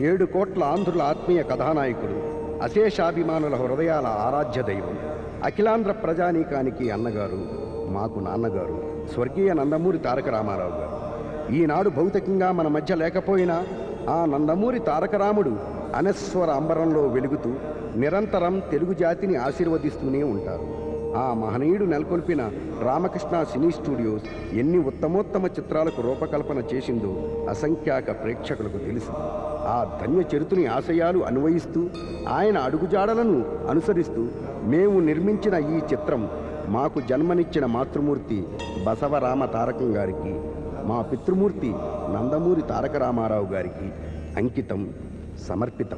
ఏడు కోట్ల ఆంధ్రుల ఆత్మీయ కథానాయకుడు అశేషాభిమానుల హృదయాల ఆరాధ్య దైవం అఖిలాంధ్ర ప్రజానీకానికి అన్నగారు మాకు నాన్నగారు స్వర్గీయ నందమూరి తారక రామారావు గారు ఈనాడు భౌతికంగా మన మధ్య లేకపోయినా ఆ నందమూరి తారకరాముడు అనస్వర అంబరంలో వెలుగుతూ నిరంతరం తెలుగు జాతిని ఆశీర్వదిస్తూనే ఉంటారు ఆ మహనీయుడు నెలకొల్పిన రామకృష్ణ సినీ స్టూడియోస్ ఎన్ని ఉత్తమోత్తమ చిత్రాలకు రూపకల్పన చేసిందో అసంఖ్యాక ప్రేక్షకులకు తెలుసు ఆ ధన్య చరితుని ఆశయాలు అన్వయిస్తూ ఆయన అడుగుజాడలను అనుసరిస్తూ మేము నిర్మించిన ఈ చిత్రం మాకు జన్మనిచ్చిన మాతృమూర్తి బసవరామ తారకం గారికి మా పితృమూర్తి నందమూరి తారక రామారావు గారికి అంకితం సమర్పితం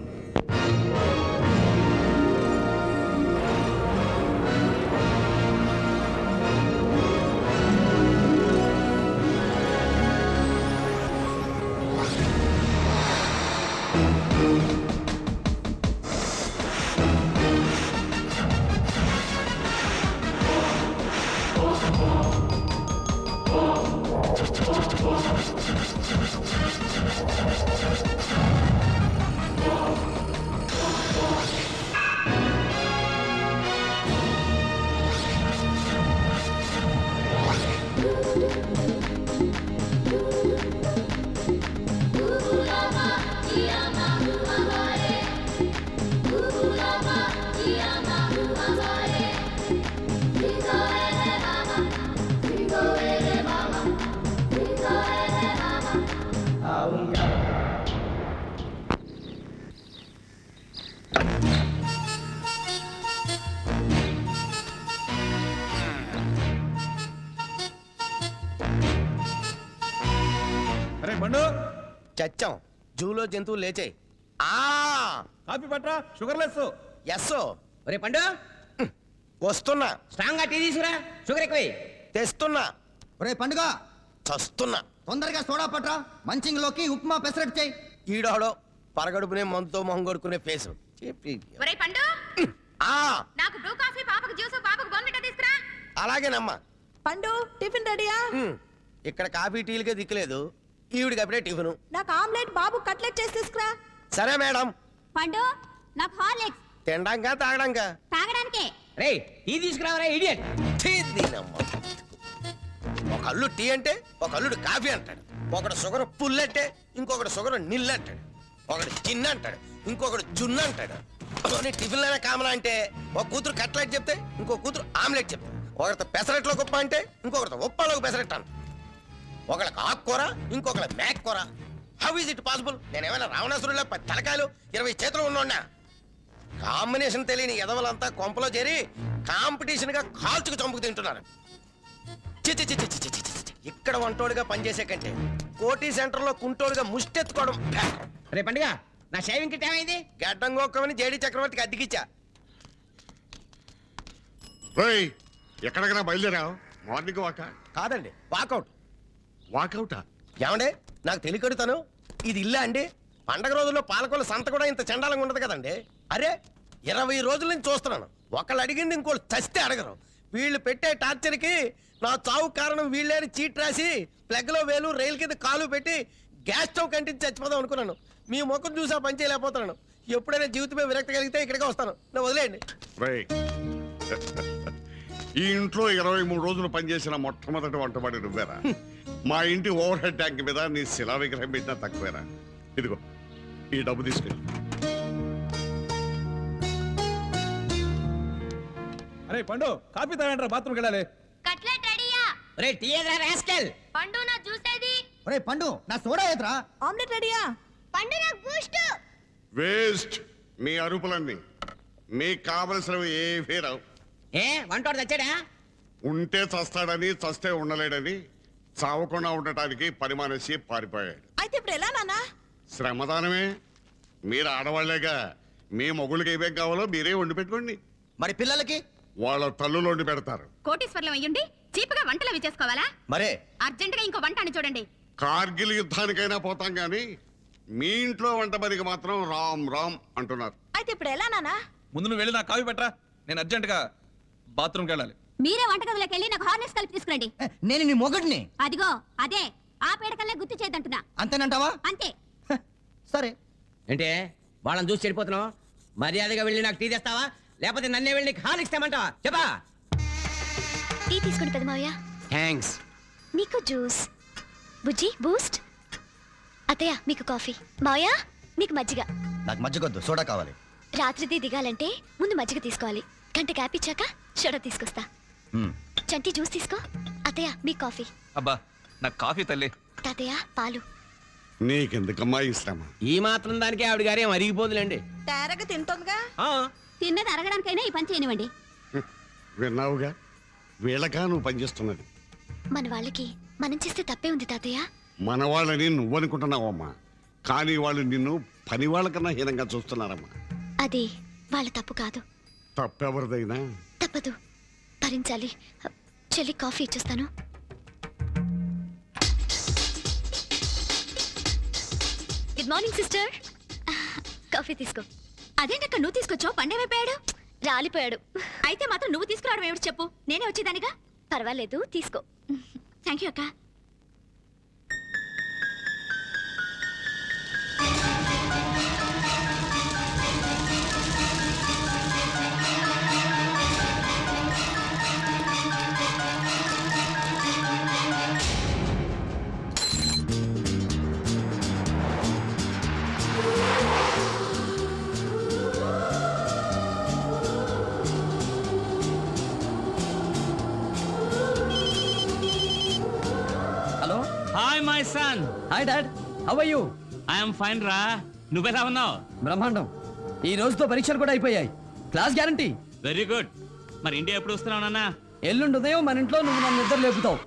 అరే బండు చచ్చాం జూలో జంతువులు లేచాయి ఆ కాఫీ పట్రా షుగర్ లెస్ ఎస్ ఒరే పండు వస్తున్నా స్ట్రాంగ్ గా టీ తీసుకురా షుగర్ ఎక్కువ తెస్తున్నా ఒరే పండుగ చస్తున్నా తొందరగా సోడా పట్రా మంచింగ్లోకి ఉప్మా పెసరట్టు చేయి ఈడాడో పరగడుపునే మందుతో మొహం కొడుకునే ఫేసు చెప్పి ఒరే పండు ఆ నాకు బ్రూ కాఫీ పాపకు జ్యూస్ పాపకు బోన్మిటా తీసుకురా అలాగేనమ్మా పండు టిఫిన్ రెడీయా ఉమ్, ఇక్కడ కాఫీ టీలకే దిక్కులేదు ఈవిడికి అప్పుడే టిఫిను నాకు ఆమ్లెట్ బాబు కట్లెట్ చేసి తీసుకురా సరే మేడం పండు నాకు హార్లిక్స్ తినడానికా తాగడానికా తాగడానికే రే టీ తీసుకురావరా ఇడియట్ ఛీ, దీనమ్మ. ఒక అల్లుడు టీ అంటే ఒక అల్లుడు కాఫీ అంటాడు ఒకడు షుగర్ పుల్లెట్టే ఇంకొకడు షుగర్ నిల్లంటాడు ఒకడు చిన్న అంటాడు ఇంకొకడు జున్ను అంటాడు పోనీ టిఫిన్లైనా కామన్ అంటే ఒక కూతురు కట్లెట్ చెప్తే ఇంకో కూతురు ఆమ్లెట్ చెప్తే ఒకరితో పెసరట్లో గొప్ప అంటే ఇంకొకరితో ఉప్పాలోకి పెసరట్టు అంట ఒకళ్ళకి ఆకుకూర ఇంకొకళ్ళ మేక కూర హౌ ఇస్ ఇట్ పాసిబుల్ నేను ఏమైనా రావణాసురుల్లో పది తలకాయలు ఇరవై చేతులు ఉన్నోడా కాంబినేషన్ తెలియని ఎదవలంతా కొంపలో చేరి కాంపిటీషన్ గా కాల్చుకు చంపుకు తింటున్నారు చి, చి, చి, చి, చి, చి, చి, చి. ఇక్కడ వంటోడుగా పనిచేసే కంటే కోటి సెంటర్ లో కుంటోడుగా ముష్టెత్తుకోవడం better. రే పండుగ నా షేవింగ్ కిట్ ఏమైంది గడ్డం గోక్కమని జేడి చక్రవర్తికి అద్దెకిచ్చా రేయ్ ఎక్కడికైనా బయలుదేరావు మార్నింగ్ వాక కాదండి వాకౌట్ వాకౌటా ఏమండే నాకు తెలియకడుతాను ఇది ఇల్లా అండి పండగ రోజుల్లో పాలకొల సంత కూడా ఇంత చండాలంగా ఉండదు కదండి అరే ఇరవై రోజుల నుంచి చూస్తున్నాను ఒకళ్ళు అడిగింది ఇంకోళ్ళు చస్తే అడగరు వీళ్ళు పెట్టే టార్చర్కి నా చావు కారణం వీళ్ళే అని చీట్ రాసి ప్లగ్లో వేలు రైలు కింద కాలు పెట్టి గ్యాస్ స్టవ్ కంటించి చచ్చిపోదాం అనుకున్నాను మీ ముఖం చూసా పని చేయలేకపోతున్నాను ఎప్పుడైనా జీవితమే విరక్తి కలిగితే ఇక్కడికే వస్తాను నా వదిలేయండి రేయ్ ఈ ఇంట్లో ఇరవై మూడు రోజులు పనిచేసిన మొట్టమొదటి వంటవాడి నువ్వేరా మా ఇంటి ఓవర్ హెడ్ ట్యాంక్ మీద నీ శిలా విగ్రహం పెట్టినా తక్కువేరా ఇదిగో ఈ డబ్బు తీసుకెళ్ళి అరే పండు కాఫీ తాగంటారా బాత్రూమ్కి వెళ్ళాలి కట్లెట్ రెడీయా రే టీ ఎదురా రాస్కెల్ పండు నా జ్యూస్ ఏది ఒరే పండు నా సోడా ఏద్రా ఆమ్లెట్ రెడీయా పండు నాకు బూస్ట్ వేస్ట్ మీ అరుపులన్నీ మీకు కావలసినవి ఏవీ రావు ఏ వంటోడు తెచ్చాడా ఉంటే చస్తాడని చస్తే ఉండలేడని చావకుండా ఉండటానికి పరిమానేసి పారిపోయాడు అయితే ఇప్పుడు ఎలా నాన్నా శ్రమదానమే మీరు ఆడవాళ్లేగా మీ మొగుళ్ళకి ఏమేం కావాలో మీరే వండి పెట్టుకోండి మరి పిల్లలకి వాళ్ళ తల్లులు వండి పెడతారు కోటీశ్వర్లం అయ్యుండి చీపుగా వంటలు అవి చేసుకోవాలా మరే అర్జెంట్ గా ఇంకో వంట అని చూడండి కార్గిల్ యుద్ధానికైనా పోతాం కానీ మీ ఇంట్లో వంట పనికి మాత్రం రామ్ రామ్ అంటున్నారు అయితే ఇప్పుడు ఎలా నాన్నా ముందు నువ్వు వెళ్ళి నాకు కాఫీ పెట్టరా నేను అర్జెంటుగా బాత్రూమ్కి వెళ్ళాలి మీరే వంటగదిలోకి వెళ్ళి నాకు హార్లిక్స్ కలిపి తీసుకురండి ఏ, నేను నీ మొగుడిని అదిగో అదే ఆ పేడకల్లా గుర్తు చేద్దంటున్నా అంతేనంటావా అంతే హ, సరే ఏంటే వాళ్ళని చూసి చెడిపోతున్నావు మర్యాదగా వెళ్ళి నాకు టీ తెస్తావా లేకపోతే నన్నే వెళ్ళి హాల్ ఇస్తామంటావా చెప్పా టీ తీసుకోండి పెద్ద మావయ్య థ్యాంక్స్ మీకు జ్యూస్ బుజ్జి బూస్ట్ అత్తయ్య మీకు కాఫీ మావయ్య మీకు మజ్జిగ నాకు మధ్యకొద్దు సోడా కావాలి రాత్రిది దిగాలంటే ముందు మజ్జిగ తీసుకోవాలి గంట గ్యాప్ ఇచ్చాక షోడా తీసుకొస్తా మ్మ్. చంటి జ్యూస్ తీసుకో అత్తయ్య మీ కాఫీ అబ్బా నాకు కాఫీ తల్లి తాతయ్య పాలు నీకెందుకమ్మా ఈ శ్రమ ఈ మాత్రం దానికి ఆవిడ గారు ఏం అరిగిపోదులేండి తేరగా తింటుందిగా ఆ, తిన్నది అరగడానికైనా ఈ పని చేయనివ్వండి విన్నావుగా వీళ్ళకా నువ్వు పనిచేస్తున్నది మన వాళ్ళకి మనం చేస్తే తప్పే ఉంది తాతయ్య మన వాళ్ళని నువ్వనుకుంటున్నావమ్మా కానీ వాళ్ళు నిన్ను పని వాళ్ళకన్నా హీనంగా చూస్తున్నారమ్మా అది వాళ్ళ తప్పు కాదు తప్పెవరిదైనా తప్పదు భరించాలి చెల్లి కాఫీ ఇచ్చేస్తాను గుడ్ మార్నింగ్ సిస్టర్ కాఫీ తీసుకో అదేంటక్క నువ్వు తీసుకొచ్చావు పండేమైపోయాడు రాలిపోయాడు అయితే మాత్రం నువ్వు తీసుకురావడం ఏమిటి చెప్పు నేనే వచ్చేదానిగా పర్వాలేదు తీసుకో థ్యాంక్ యూ అక్క hello hi my son hi dad how are you I'm fine రా నువ్వెలా ఉన్నావు బ్రహ్మాండం ఈ రోజుతో పరీక్షలు కూడా అయిపోయాయి క్లాస్ గ్యారంటీ వెరీ గుడ్ మరి ఇండియా ఎప్పుడు వస్తున్నావు నాన్న ఎల్లుండి ఉదయం మన ఇంట్లో నువ్వు నన్ను నిద్ర లేపుతావు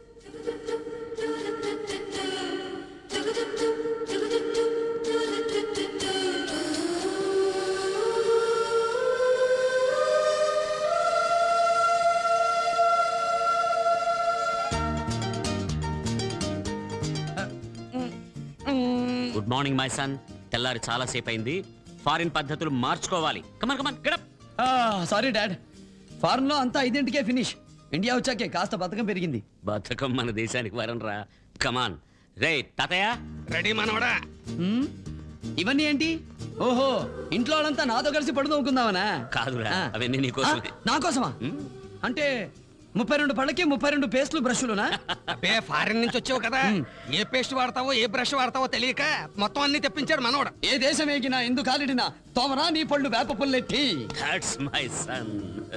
గుడ్ మార్నింగ్ మై సన్ తెల్లారి చాలా సేపు అయింది ఫారిన్ పద్ధతులు మార్చుకోవాలి come on come on get up sorry dad foreign లో అంతా ఐదింటికే ఫినిష్ ఇండియా వచ్చాకే కాస్త బతకం పెరిగింది బద్ధకం మన దేశానికి వరం రా కమాన్ రే తాతయ్య రెడీ మనవడా హ్మ్? ఇవన్నీ ఏంటి ఓహో ఇంట్లో వాళ్ళంతా నాతో కలిసి పడు నవ్వుకుందామనా కాదురా ఆ. అవన్నీ నీకోసమే ఆ, నా కోసమా హ్మ్? అంటే ముప్పై రెండు పళ్ళకి ముప్పై రెండు పేస్ట్లు బ్రష్లునా అబ్బే ఫారిన్ నుంచి వచ్చావు కదా ఏ పేస్ట్ వాడతావో ఏ బ్రష్ వాడతావో తెలియక మొత్తం అన్ని తెప్పించాడు మనోడు ఏ దేశం ఏగినా ఎందుకు కాలిడినా తోమరా నీ పళ్ళు వేప పుల్లెట్టి దాట్స్ మై సన్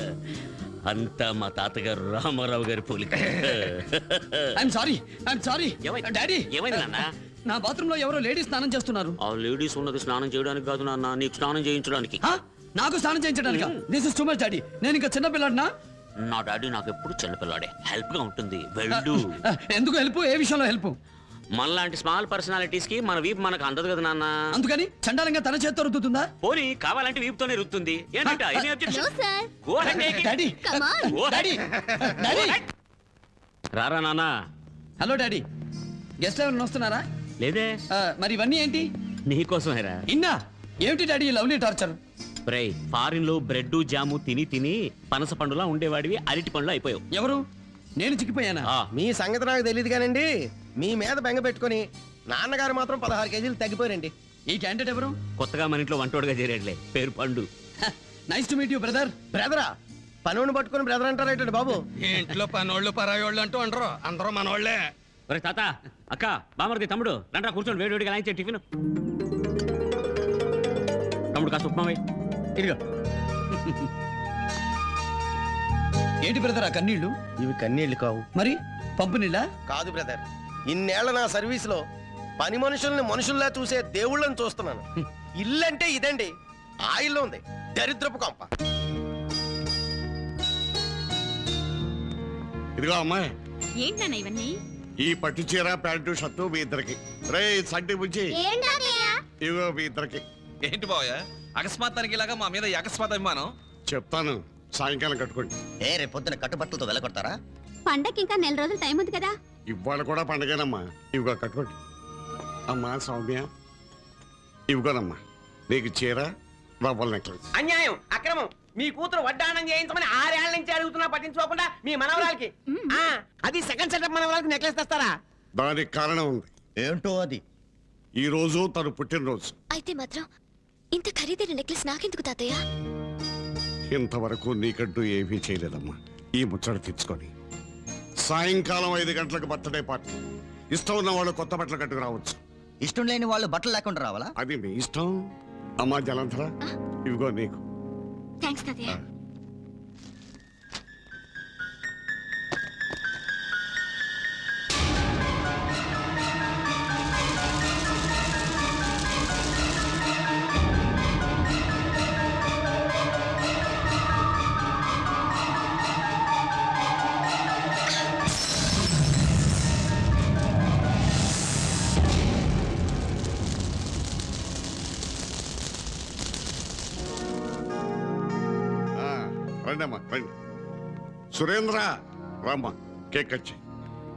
అంతా మా తాతగారు రామారావు గారి పోలిక ఐఎమ్ సారీ ఐఎమ్ సారీ ఏమైంది? డాడీ ఏమైంది నాన్న? నా బాత్రూమ్ లో ఎవరో లేడీ స్నానం చేస్తున్నారు ఆ లేడీస్ ఉన్నది స్నానం చేయడానికి కాదు నాన్న నీకు స్నానం చేయించడానికి హా? నాకు స్నానం చేయించడానికి this is too much daddy నేను ఇంకా చిన్న పిల్లాడినా నా డాడీ నాకు ఎప్పుడు చిన్నపిల్లాడే హెల్ప్ గా ఉంటుంది వెళ్ళు ఎందుకు హెల్ప్ ఏ విషయంలో హెల్ప్ మనలాంటి స్మాల్ పర్సనాలిటీస్ కి మన వీపు మనకు అందదు కదా నాన్న అందుకని చండాలంగా తన చేత్తో రుద్దుతుందా పోనీ కావాలంటే వీపుతోనే రుతుంది ఏంటంట any objection? Sir Go ahead, take it. Daddy Come on. Go ahead. Daddy daddy రారా నాన్న హలో డాడీ గెస్ట్ ఎవరైనా వస్తున్నారా లేదే ఆ, మరి ఇవన్నీ ఏంటి నీకోసమేరా ఇన్నా ఏమిటి డాడీ లవ్లీ టార్చర్ బ్రై ఫారిన్ లో బ్రెడ్ జాము తిని తిని పనస పండులా ఉండేవాడివి అరటి పండ్లు అయిపోయావు ఎవరు నేను చిక్కిపోయానా ఆ, మీ సంగతి నాకు తెలియదు కానండి మీ మీద బెంగ పెట్టుకొని నాన్నగారు మాత్రం పదహారు కేజీలు తగ్గిపోయారండి ఈ క్యాండిడేట్ ఎవరు కొత్తగా మన ఇంట్లో వంటోడుగా చేరాడులే పేరు Pandu nice to meet you brother బ్రదరా పనుని పట్టుకొని బ్రదర్ అంటారేటండి బాబు ఇంట్లో పనోళ్ళు పరాయోళ్ళు అంటూ ఉండరు అందరూ మనోళ్ళే ఒరే తాత అక్క బామర్ది తమ్ముడు రండ్రా కూర్చోండి వేడి వేడిగా లాయించే టిఫిన్ తమ్ముడు కాస్త ఉప్మా వేయ్. ఇదిగో ఏంటి బ్రదర్ ఆ కన్నీళ్ళు ఇవి కన్నీళ్లు కావు మరి పంపు నీళ్ళ కాదు బ్రదర్ ఇన్నేళ్ల నా సర్వీస్ లో పని మనుషుల్ని మనుషుల్లా చూసే దేవుళ్ళని చూస్తున్నాను ఇల్లంటే ఇదండి ఆయిల్లో ఉంది దరిద్రపు కొంప ఇదిగో అమ్మాయి ఏంటన్నా ఇవన్నీ ఈ పట్టు చీర ప్యాంటు షర్టు మీ ఇద్దరికి రే సంటి బుజ్జి ఇదిగో మీ ఇద్దరికి ఏంటి బావయ్య అకస్మాత్తానికి ఇలాగా మా మీద ఈ అకస్మాత్ అభిమానం చెప్తాను సాయంకాలం కట్టుకోండి ఏ రేపు పొద్దున కట్టుబట్టలతో వెళ్ళగొడతారా పండక్కి ఇంకా నెల రోజులు టైం ఉంది కదా ఇవాళ కూడా పండగేనమ్మా ఇవిగో కట్టుకోండి అమ్మా సౌమ్య ఇవిగోనమ్మా నీకు చీర రవ్వల నెక్లెస్ అన్యాయం అక్రమం మీ కూతురు వడ్డాణం చేయించమని ఆరేళ్ల నుంచి అడుగుతున్నా పట్టించుకోకుండా మీ మనవరాలకి ఆ, అది సెకండ్ సెటప్ మనవరాలకి నెక్లెస్ తెస్తారా దానికి కారణం ఉంది ఏంటో అది ఈ రోజు తను పుట్టినరోజు అయితే మాత్రం ఇంత ఖరీదైన నెక్లెస్ నాకెందుకు తాతయ్య ఇంతవరకు నీకంటూ ఏమీ చేయలేదమ్మా ఈ ముచ్చట తెచ్చుకొని సాయంకాలం ఐదు గంటలకు బర్త్డే పార్టీ ఇష్టం ఉన్న వాళ్ళు కొత్త బట్టలు కట్టుకు రావచ్చు ఇష్టం లేని వాళ్ళు బట్టలు లేకుండా రావాలా అది మీ ఇష్టం అమ్మా జలంధర ఇవిగో నీకు థ్యాంక్స్ తాతయ్య ఆ, రండమ్మా రండి సురేంద్ర రామ్మా కేక్ కట్ చెయ్యి.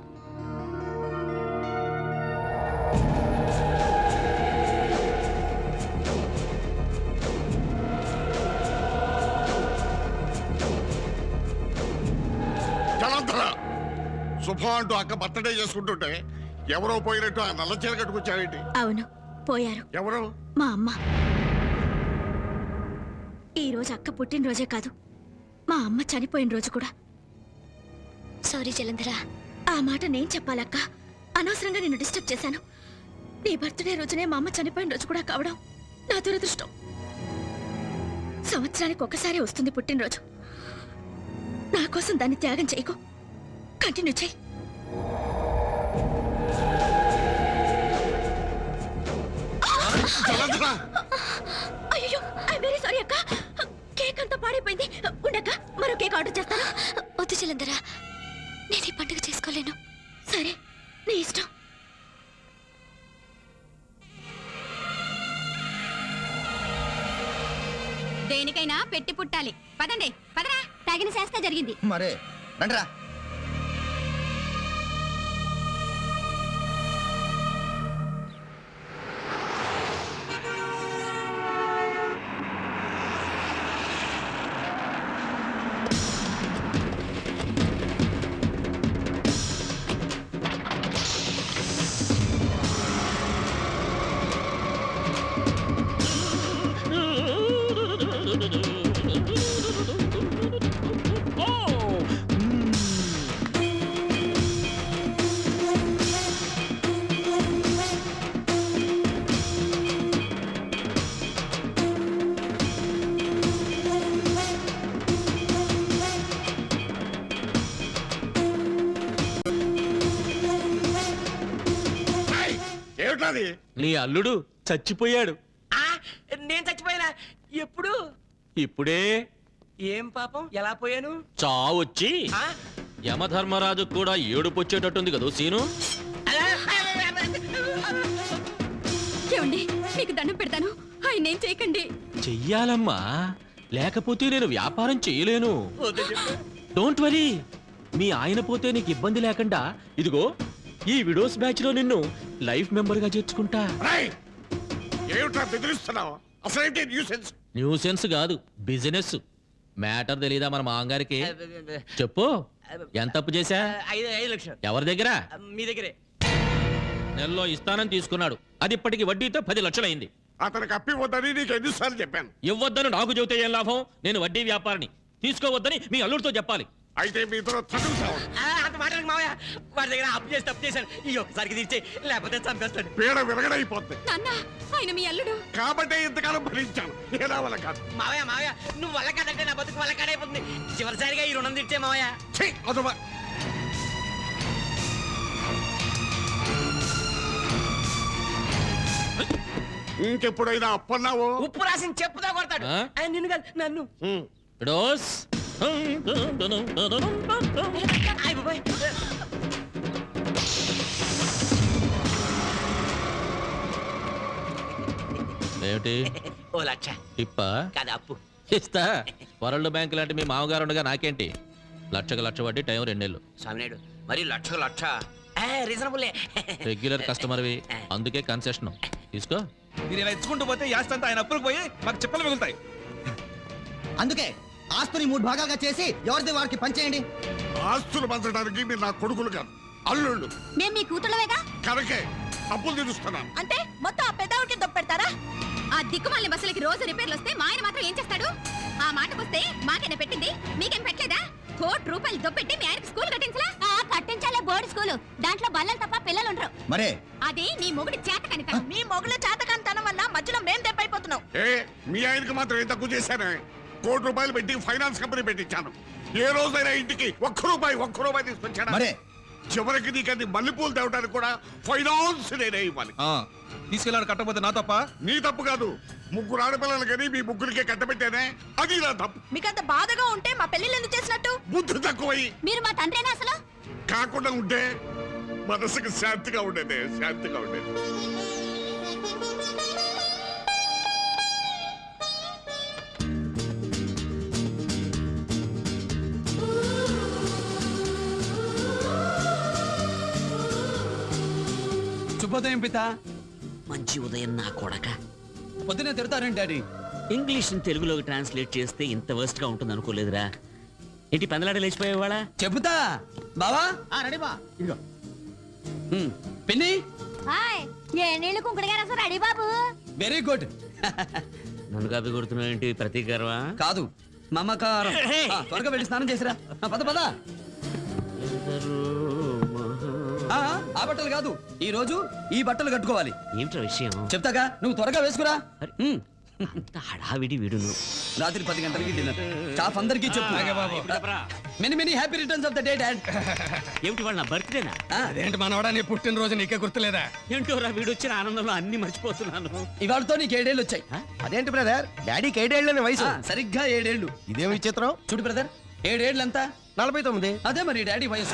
జలంధర శుభ అంటూ అక్క బర్త్డే చేసుకుంటుంటే ఎవరో పోయినట్టు ఆ నల్ల చీర కట్టుకొచ్చావేంటి అవును పోయారు ఎవరు మా అమ్మ ఈ రోజు అక్క పుట్టినరోజే కాదు మా అమ్మ చనిపోయిన రోజు కూడా సారీ జలంధర ఆ మాట నేను చెప్పాలక్క అనవసరంగా నిన్ను డిస్టర్బ్ చేశాను నీ బర్త్డే రోజునే మా అమ్మ చనిపోయిన రోజు కూడా కావడం నా దురదృష్టం సంవత్సరానికి ఒక్కసారి వస్తుంది పుట్టినరోజు నా కోసం దాన్ని త్యాగం చేయకు కంటిన్యూ చేయి జలంధర అయ్యో ఐ వెరీ సారీ అక్క కేక్ అంతా పాడైపోయింది ఉండక్క మరో కేక్ ఆర్డర్ చేస్తాను వద్దు జలంధర నేను ఈ పండుగ చేసుకోలేను సరే నీ ఇష్టం దేనికైనా పెట్టి పుట్టాలి పదండి పదరా తగిన శాస్త్ర జరిగింది మరే రండిరా ఏయ్, ఏమిటది నీ అల్లుడు చచ్చిపోయాడు నేను చచ్చిపోయినా ఎప్పుడు ఇప్పుడే ఏం పాపం ఎలా పోయాను చావొచ్చి ఆ? యమధర్మరాజు కూడా ఏడుపొచ్చేటట్టుంది కదా సీను ఏమండి మీకు దండం పెడతాను ఆయన ఏం చేయకండి చెయ్యాలమ్మా లేకపోతే నేను వ్యాపారం చేయలేను డోంట్ వరీ మీ ఆయన పోతే నీకు ఇబ్బంది లేకుండా ఇదిగో ఈ విడోస్ బ్యాచ్ లో నిన్ను లైఫ్ మెంబర్ గా చేర్చుకుంటా రేయ్, ఏమిట్రా బెదిరిస్తున్నావు అసలేంటి న్యూసెన్స్ న్యూసెన్స్ కాదు బిజినెస్ మ్యాటర్ తెలీదా మన మామగారికి చెప్పు ఎంత అప్పు చేశా ఐదు ఐదు లక్షలు ఎవరి దగ్గర మీ దగ్గరే నెలలో ఇస్తానని తీసుకున్నాడు అది ఇప్పటికి వడ్డీతో పది లక్షలైంది అతనికి అప్పివద్దని నీకు ఎన్నిసార్లు చెప్పాను ఇవ్వద్దని నాకు చెబితే ఏం లాభం నేను వడ్డీ వ్యాపారిని తీసుకోవద్దని మీ అల్లుడితో చెప్పాలి అయితే మీ ఇద్దరు తగులుతావు ఆ, అంత మాటలకు మావయ్య వాడి దగ్గర అప్పు చేసి తప్పు చేశాను ఈ ఒక్కసారికి తీర్చే లేకపోతే చంపేస్తాడు పీడ విరగడైపోతుంది నాన్న ఆయన మీ అల్లుడు కాబట్టి ఇంతకాలం భరించాను ఏదా వల్ల కాదు మావయ్య మావయ్య నువ్వు వల్ల కాదంటే నా బతుకు వల్ల కాడైపోతుంది చివరిసారిగా ఈ రుణం తీర్చే మావయ్య ఛీ, అదుమా ఇంకెప్పుడైనా అప్పన్నావు ఉప్పు రాసిన చెప్పుదా కొడతాడు ఆ? ఆయన నిన్ను కాదు నన్ను డోస్ అయ్ బాబోయ్. ఏమిటి ఓ లక్ష టిప్పా కాదు అప్పు ఇస్తా వరల్డ్ బ్యాంక్ లాంటి మీ మామగారు ఉండగా నాకేంటి లక్షకు లక్ష వడ్డీ టైం రెండేళ్ళు స్వామినాయుడు మరి లక్ష లక్ష రీజనబుల్లే రెగ్యులర్ కస్టమర్వి అందుకే కన్సెషన్ తీసుకో మీరు ఇలా ఇచ్చుకుంటూ పోతే యాస్తి అంతా ఆయన అప్పులకు పోయి మాకు చెప్పలు మిగులుతాయి అందుకే ఆస్తుని మూడు భాగాలుగా చేసి ఎవరిది వారికి పంచేయండి ఆస్తులు పంచడానికి మీరు నా కొడుకులు కాదు అల్లుళ్ళు మేము మీ కూతుళ్ళవేగా కనుకే అప్పులు తీరుస్తున్నాను అంటే మొత్తం ఆ పెద్దవాడికి దొప్పెడతారా ఆ దిక్కుమాలిన బస్సులకి రోజు రిపేర్లు వస్తే మా ఆయన మాత్రం ఏం చేస్తాడు ఆ మాటకొస్తే మాకేనా పెట్టింది మీకేం పెట్టలేదా కోటి రూపాయలు దొబ్బెట్టి మీ ఆయనకి స్కూల్ కట్టించలా కట్టించాలే బోర్డు స్కూల్ దాంట్లో బల్లలు తప్ప పిల్లలు ఉండరు మరే అది నీ మొగుడి చేత కనుక మీ మొగుల చేతకంతనం వల్ల మధ్యలో మేం దెబ్బైపోతున్నాం ఏ మీ ఆయనకి మాత్రం ఏం తక్కువ చేశానే కోటి రూపాయలు పెట్టి ఫైనాన్స్ కంపెనీ పెట్టించాను ఏ రోజైనా ఇంటికి ఒక్క రూపాయి ఒక్క రూపాయి తీసుకొచ్చాను మరే చివరికి నీకు అది మల్లెపూలు తేవడానికి కూడా ఫైనాన్స్ నేనే ఇవ్వాలి ఆ, తీసుకెళ్ళాడు కట్టకపోతే నా తప్ప నీ తప్పు కాదు ముగ్గురు ఆడపిల్లలు కానీ మీ ముగ్గురికే కట్టబెట్టానే అది నా తప్పు మీకంత బాధగా ఉంటే మా పెళ్లిళ్ళు ఎందుకు చేసినట్టు బుద్ధి తక్కువై మీరు మా తండ్రేనా అసలు కాకుండా ఉంటే మనసుకు శాంతిగా ఉండేది శాంతిగా ఉండేది శుభోదయం పిత మంచి ఉదయం నా కొడక పొద్దునే తిడతారండి డాడీ ఇంగ్లీష్ తెలుగులోకి ట్రాన్స్లేట్ చేస్తే ఇంత వర్స్ట్ గా ఉంటుంది అనుకోలేదురా ఏంటి పెందలాడ లేచిపోయేవాళ్ళ చెబుతా బావా రెడీ బా ఇదిగో ఉమ్, పిన్ని హాయ్ ఏ నీళ్ళు కుంకుడుగా సార్ అడి బాబు వెరీ గుడ్ నన్ను కాపీ కొడుతున్నావు ఏంటి ప్రతీకారమా కాదు మమకారం ఆ, త్వరగా వెళ్ళి స్నానం చేసిరా ఆ, పద పద ఆ, ఆ బట్టలు కాదు ఈ రోజు ఈ బట్టలు కట్టుకోవాలి ఏమిట్రా విషయం చెప్తాగా నువ్వు త్వరగా వేసుకురా ఉమ్. అంత హడావిడి వీడును రాత్రి పది గంటలకి డిన్నర్ స్టాఫ్ అందరికీ చెప్పు many many happy returns of the day dad ఏమిటి వాళ్ళ నా బర్త్డేనా అదేంటి మనవడా నీ పుట్టినరోజు నీకే గుర్తులేదా ఏంటో రా వీడు వచ్చిన ఆనందంలో అన్ని మర్చిపోతున్నాను ఇవాళతో నీకు ఏడేళ్ళు వచ్చాయి అదేంటి బ్రదర్ డాడీకి ఏడేళ్ళని వయసు ఆ, సరిగ్గా ఏడేళ్ళు ఇదేమి విచిత్రం చూడు బ్రదర్ ఏడేళ్ళు ఎంత నలభై తొమ్మిది అదే మరి డాడీ వయసు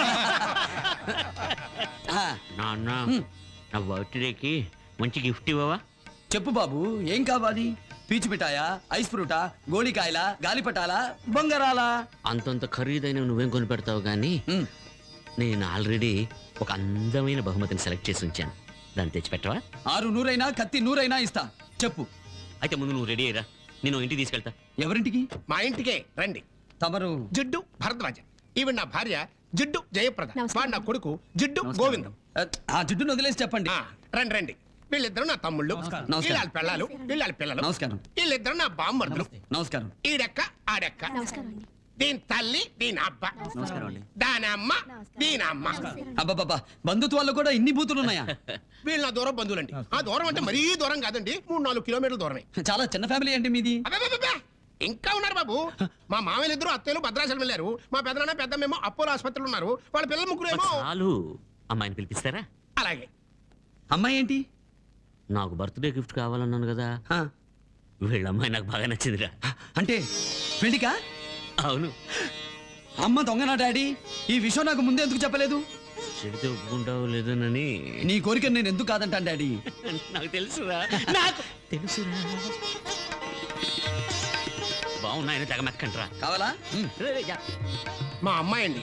ఆ, నాన్న హ్మ్. నా బర్త్డేకి మంచి గిఫ్ట్ ఇవ్వవా చెప్పు బాబు ఏం కావాలి పీచు మిఠాయా ఐస్ ఫ్రూటా గోళికాయల గాలిపటాల బొంగరాలా అంతంత ఖరీదైన నువ్వేం కొని పెడతావు కానీ ఉమ్, నేను ఆల్రెడీ ఒక అందమైన బహుమతిని సెలెక్ట్ చేసి ఉంచాను దాన్ని తెచ్చిపెట్టవా ఆరు నూరైనా కత్తి నూరైనా ఇస్తా చెప్పు అయితే ముందు నువ్వు రెడీ అయ్యరా నేను ఇంటికి తీసుకెళ్తా ఎవరింటికి మా ఇంటికే రండి తమరు జిడ్డు భరద్వాజ ఈవిడ నా భార్య జిడ్డు జయప్రద వాడు నా కొడుకు జిడ్డు గోవిందం ఆ, ఆ జిడ్డును వదిలేసి చెప్పండి ఆ, రండి రండి వీళ్ళిద్దరు నా తమ్ముళ్ళు నమస్కారం. వీళ్ళ పిల్లలు వీళ్ళ పిల్లలు నమస్కారం వీళ్ళిద్దరు నా బామ్మర్దులు నమస్కారం ఈడెక్క ఆడెక్క దీని తల్లి దీని అబ్బ దాని అమ్మ దీని అమ్మ అబ్బాబాబా బంధుత్వాల్లో కూడా ఇన్ని బూతులు ఉన్నాయా వీళ్ళ నా దూరం బంధువులండి ఆ దూరం అంటే మరీ దూరం కాదండి మూడు నాలుగు కిలోమీటర్ల దూరమే చాలా చిన్న ఫ్యామిలీ అండి మీది అబ్బబ్బబ్బబ్బ! ఇంకా ఉన్నారు బాబు మా మామయ్య ఇద్దరు అత్తయ్యలు భద్రాచలం వెళ్ళారు మా పెద్దనాన్న పెద్దమేమో అపోలో ఆసుపత్రిలో ఉన్నారు వాళ్ళ పిల్లల ముగ్గురు ఏమో చాలు అమ్మాయిని పిలిపిస్తారా అలాగే అమ్మాయి ఏంటి నాకు బర్త్డే గిఫ్ట్ కావాలన్నాను కదా ఆ, వీళ్ళ అమ్మాయి నాకు బాగా నచ్చిందిరా అంటే పెళ్లికా అవును అమ్మ దొంగనా డాడీ ఈ విషయం నాకు ముందే ఎందుకు చెప్పలేదు చెడితే ఒప్పుకుంటావు లేదనని నీ కోరిక నేను ఎందుకు కాదంటాను డాడీ నాకు తెలుసురా నాకు తెలుసురా బాగున్నాయని తెగ మెక్కంట్రా కావాలా ఉమ్, మా అమ్మాయి అండి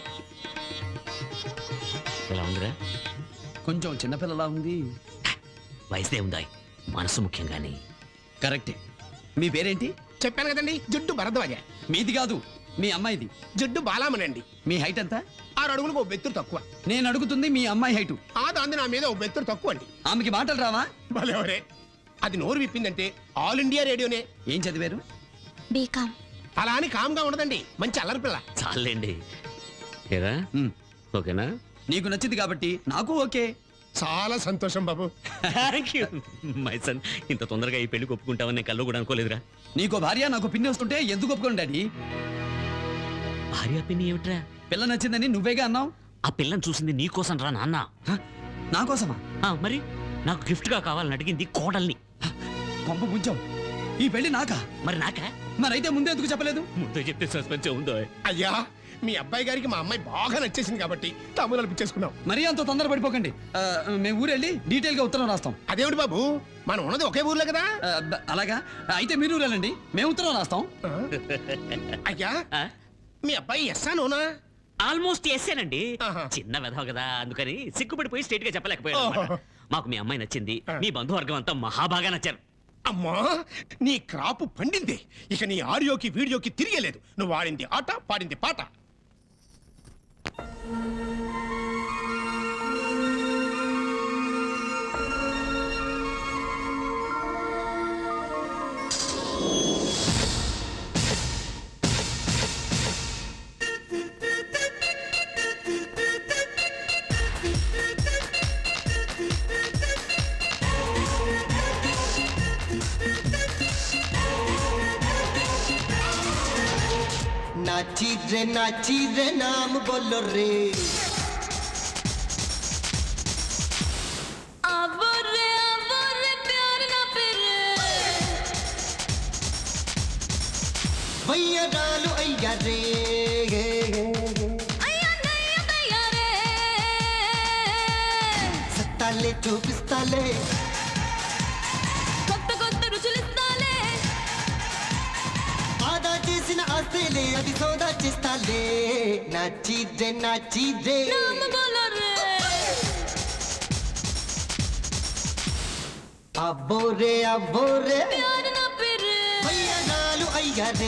ఎలా ఉందిరా కొంచెం చిన్నపిల్లలా ఉంది వయసుదే ఉందా మనసు ముఖ్యం కానీ కరెక్టే మీ పేరేంటి చెప్పాను కదండి జిడ్డు భరద్వాజ మీది కాదు మీ అమ్మాయిది జిడ్డు బాలామణి అండి మీ హైట్ ఎంత ఆరు అడుగులకు ఓ బెత్తురు తక్కువ నేను అడుగుతుంది మీ అమ్మాయి హైటు ఆ దాంది నా మీద ఓ బెత్తురు తక్కువ అండి ఆమెకి మాటలు రావా భలేవరే అది నోరు విప్పిందంటే ఆల్ ఇండియా రేడియోనే ఏం చదివారు బీకామ్ అలా అని కామ్గా ఉండదండి మంచి అల్లరి పిల్ల చాలండి ఏరా ఉమ్, ఓకేనా నీకు నచ్చింది కాబట్టి నాకు ఓకే చాలా సంతోషం బాబు థ్యాంక్ యూ మై సన్ ఇంత తొందరగా ఈ పెళ్లి ఒప్పుకుంటావని నేను కల్లో కూడా అనుకోలేదురా నీకో భార్య నాకు పిన్ని వస్తుంటే ఎందుకు ఒప్పుకోండి డాడీ భార్య పిన్ని ఏమిట్రా పిల్ల నచ్చిందని నువ్వేగా అన్నావు ఆ పిల్లని చూసింది నీకోసం రా నాన్న హ? నా కోసమా ఆ, మరి నాకు గిఫ్ట్ గా కావాలని అడిగింది కోడల్ని కొంప ముంచావు ఈ పెళ్లి నాకా మరి నాకా మరైతే ముందే ఎందుకు చెప్పలేదు ముందే చెప్తే సస్పెన్స్ ఉందో అయ్యా మీ అబ్బాయి గారికి మా అమ్మాయి బాగా నచ్చేసింది కాబట్టి తమ్ముడు అనిపించేసుకున్నాం మరీ అంత తొందర పడిపోకండి ఆ, మేము ఊరెళ్ళి డీటెయిల్ గా ఉత్తరం రాస్తాం అదేమిటి బాబు మనం ఉన్నది ఒకే ఊర్లో కదా ఆ, బ- అలాగా అయితే మీరు వెళ్ళండి మేము ఉత్తరం రాస్తాం అయ్యా మీ అబ్బాయి ఎస్సా నోనా ఆల్మోస్ట్ ఎస్సేనండి ఆహా. చిన్న వెధవ కదా అందుకని సిగ్గుపడిపోయి స్ట్రేట్ గా చెప్పలేకపోయాడు అన్నమాట. ఓహో. మాకు మీ అమ్మాయి నచ్చింది ఆ. మీ బంధువర్గం అంతా మహాబాగా నచ్చారు అమ్మా నీ క్రాపు పండింది ఇక నీ ఆడియోకి వీడియోకి తిరిగేలేదు నువ్వు ఆడింది ఆట పాడింది పాట नाची रे नाची रे नाम बोलो रे भैया डालो अय्या रे సత్తాలే చూపిస్తాలే కొత్త కొత్త రుచులిస్తాలే ఆదా చేసిన ఆస్తేలే అది సోదా చేస్తాలే నాచి రే నాచి రే అబ్బో రే అబ్బో రే భయ్యా నాలు అయ్యా రే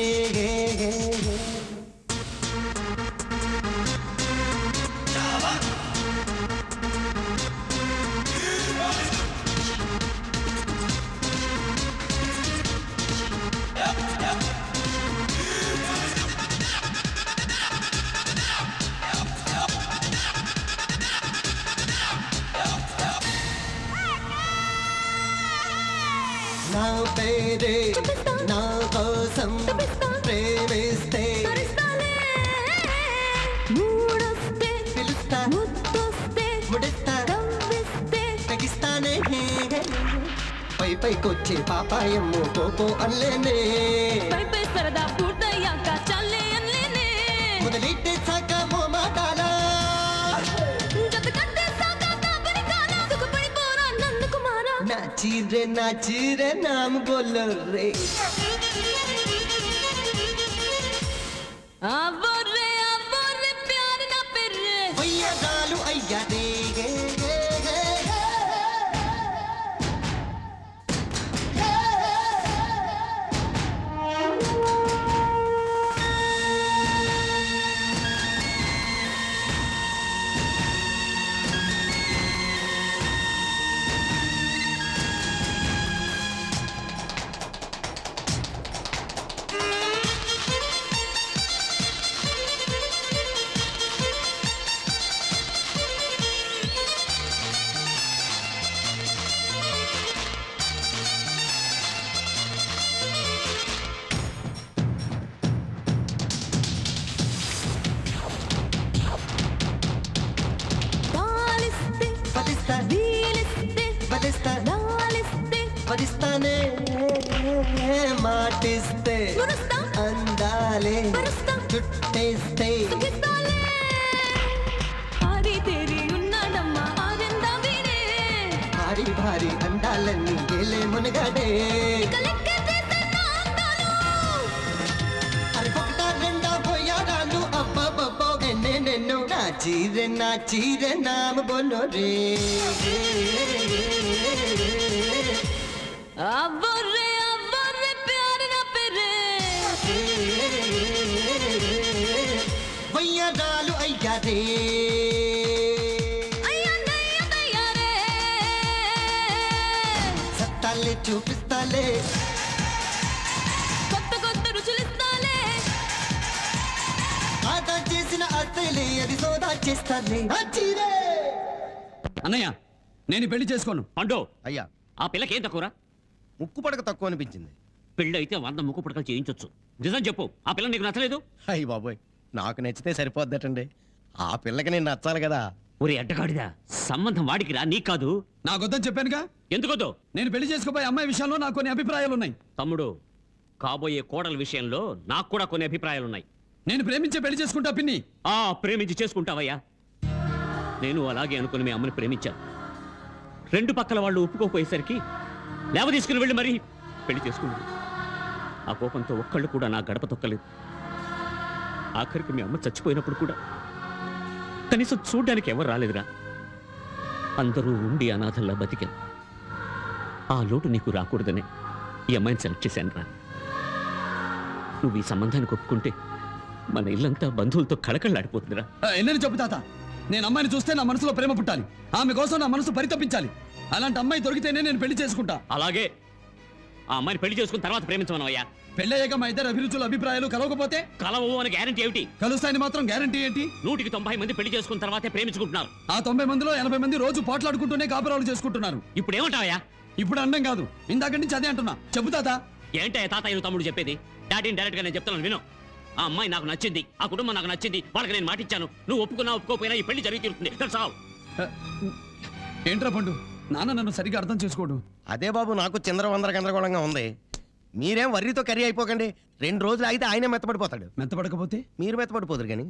నా పేరే నా కోసం ప్రేమిస్తే మూడొస్తే పిలుస్తా ముద్దొస్తే ముడిస్తా కవ్విస్తే తగిస్తానే పై పైకొచ్చే పాపాయమ్ము పోపో అల్లేనే పై పై సరదా పూర్తయ్యాక చాలే అన్లేనే మొదలెట్టే సాక మోమాటాలా జత కట్టేశాక కాపరి కానా సుఖపడిపోరా నందకుమారా నాచి రే నాచి రే నామ్ బోలో రే అవ్వొర్రే అవ్వొర్రే ప్యార్ నా పెర్రే భయ్యా నాలు అయ్యా రే గే, గే, గే, గే. పాలిస్తే ఫలిస్తా వీలిస్తే ఫలిస్తా లాలిస్తే వరిస్తానే మాటిస్తే మురుస్తా అందాలే పరుస్తా చుట్టేస్తే సుఖిస్తాలే ఆరి తేరి ఉన్నాడమ్మా ఆరిందా వీడే భారీ భారీ అందాలన్నీ గేలే మునగాడే ఇక లెక్కెట్టేస్తే నా అందాలు అది ఒకట రెండా పోయాడాలు అబ్బబ్బబ్బో ఎన్నే నిన్ను నా చీరె నా చీరె నామ బోలో రే అవ్వొర్రే అవ్వొర్రే ప్యార్ నా పెర్రే వయ్యడాలు అయ్యా రే అయ్యన్నయ్య తయారే సత్తాలే చూపిస్తాలే కొత్త కొత్త రుచులిస్తాలే ఆదా చేసిన అత్తలే అది సోదా చేస్తాలే చీరే అన్నయ్య నేను ఈ పెళ్లి చేసుకోను అంటూ అయ్యా ఆ పిల్లకి ఏం తక్కువరా ముక్కు పడక తక్కువ అనిపించింది పెళ్ళి అయితే వంద ముక్కు పుడకలు చేయించొచ్చు నిజం చెప్పు ఆ పిల్ల నీకు నచ్చలేదు అయ్యి బాబోయ్ నాకు నచ్చితే సరిపోద్దటండి ఆ పిల్లకి నేను నచ్చాలి కదా ఒరే అడ్డగాడిదా సంబంధం వాడికి రా నీకు కాదు నాకొద్దని చెప్పానుగా ఎందుకొద్దు నేను పెళ్లి చేసుకోబోయే అమ్మాయి విషయంలో నాకు కొన్ని అభిప్రాయాలు ఉన్నాయి తమ్ముడు కాబోయే కోడల విషయంలో నాకు కూడా కొన్ని అభిప్రాయాలున్నాయి నేను ప్రేమించే పెళ్లి చేసుకుంటా పిన్ని ఆ ప్రేమించి చేసుకుంటావయ్యా నేను అలాగే అనుకుని మీ అమ్మని ప్రేమించాను రెండు పక్కల వాళ్ళు ఒప్పుకోపోయేసరికి లేవ తీసుకుని వెళ్ళి మరీ పెళ్లి చేసుకున్నాను ఆ కోపంతో ఒక్కళ్ళు కూడా నా గడప తొక్కలేదు ఆఖరికి మీ అమ్మ చచ్చిపోయినప్పుడు కూడా కనీసం చూడ్డానికి ఎవరు రాలేదురా అందరూ ఉండి అనాథల్లా బతికాను ఆ లోటు నీకు రాకూడదనే ఈ అమ్మాయిని సెలెక్ట్ చేశాను రా నువ్వు ఈ సంబంధానికి ఒప్పుకుంటే మన ఇల్లంతా బంధువులతో కళకళలాడిపోతుందిరా ఆ, ఎన్నని చెప్పు తాత నేను అమ్మాయిని చూస్తే నా మనసులో ప్రేమ పుట్టాలి ఆమె కోసం నా మనసు పరితపించాలి అలాంటి అమ్మాయి దొరికితేనే నేను పెళ్లి చేసుకుంటా అలాగే ఆ అమ్మాయిని పెళ్లి చేసుకున్న తర్వాత ప్రేమించమనవయ్యా పెళ్ళయ్యాక మా ఇద్దరు అభిరుచుల అభిప్రాయాలు కలవకపోతే కలవు అని గ్యారంటీ ఏమిటి కలుస్తాయని మాత్రం గ్యారంటీ ఏంటి నూటికి తొంభై మంది పెళ్లి చేసుకున్న తర్వాతే ప్రేమించుకుంటున్నారు ఆ తొంభై మందిలో ఎనభై మంది రోజు పోట్లాడుకుంటూనే కాపురాలు చేసుకుంటున్నారు ఇప్పుడు ఏమంటావయ్యా ఇప్పుడు అండం కాదు ఇందాక నుంచి అదే అంటున్నా చెప్పు తాత ఏంటే తాతయ్య తమ్ముడు చెప్పేది డాడీని డైరెక్ట్ గా నేను చెప్తున్నాను విను ఆ అమ్మాయి నాకు నచ్చింది ఆ కుటుంబం నాకు నచ్చింది వాళ్ళకి నేను మాటిచ్చాను నువ్వు ఒప్పుకున్నా ఒప్పుకోపోయినా ఈ పెళ్లి జరిగి తీరుతుంది దట్స్ ఆల్ ఏంట్రా పండు నాన్న నన్ను సరిగ్గా అర్థం చేసుకోడు అదే బాబు నాకు చిందరవందర గందరగోళంగా ఉంది మీరేం వర్రీతో కర్రీ అయిపోకండి రెండు రోజులు అయితే ఆయనే మెత్తపడిపోతాడు మెత్తపడకపోతే మీరు మెత్తపడిపోతారు కానీ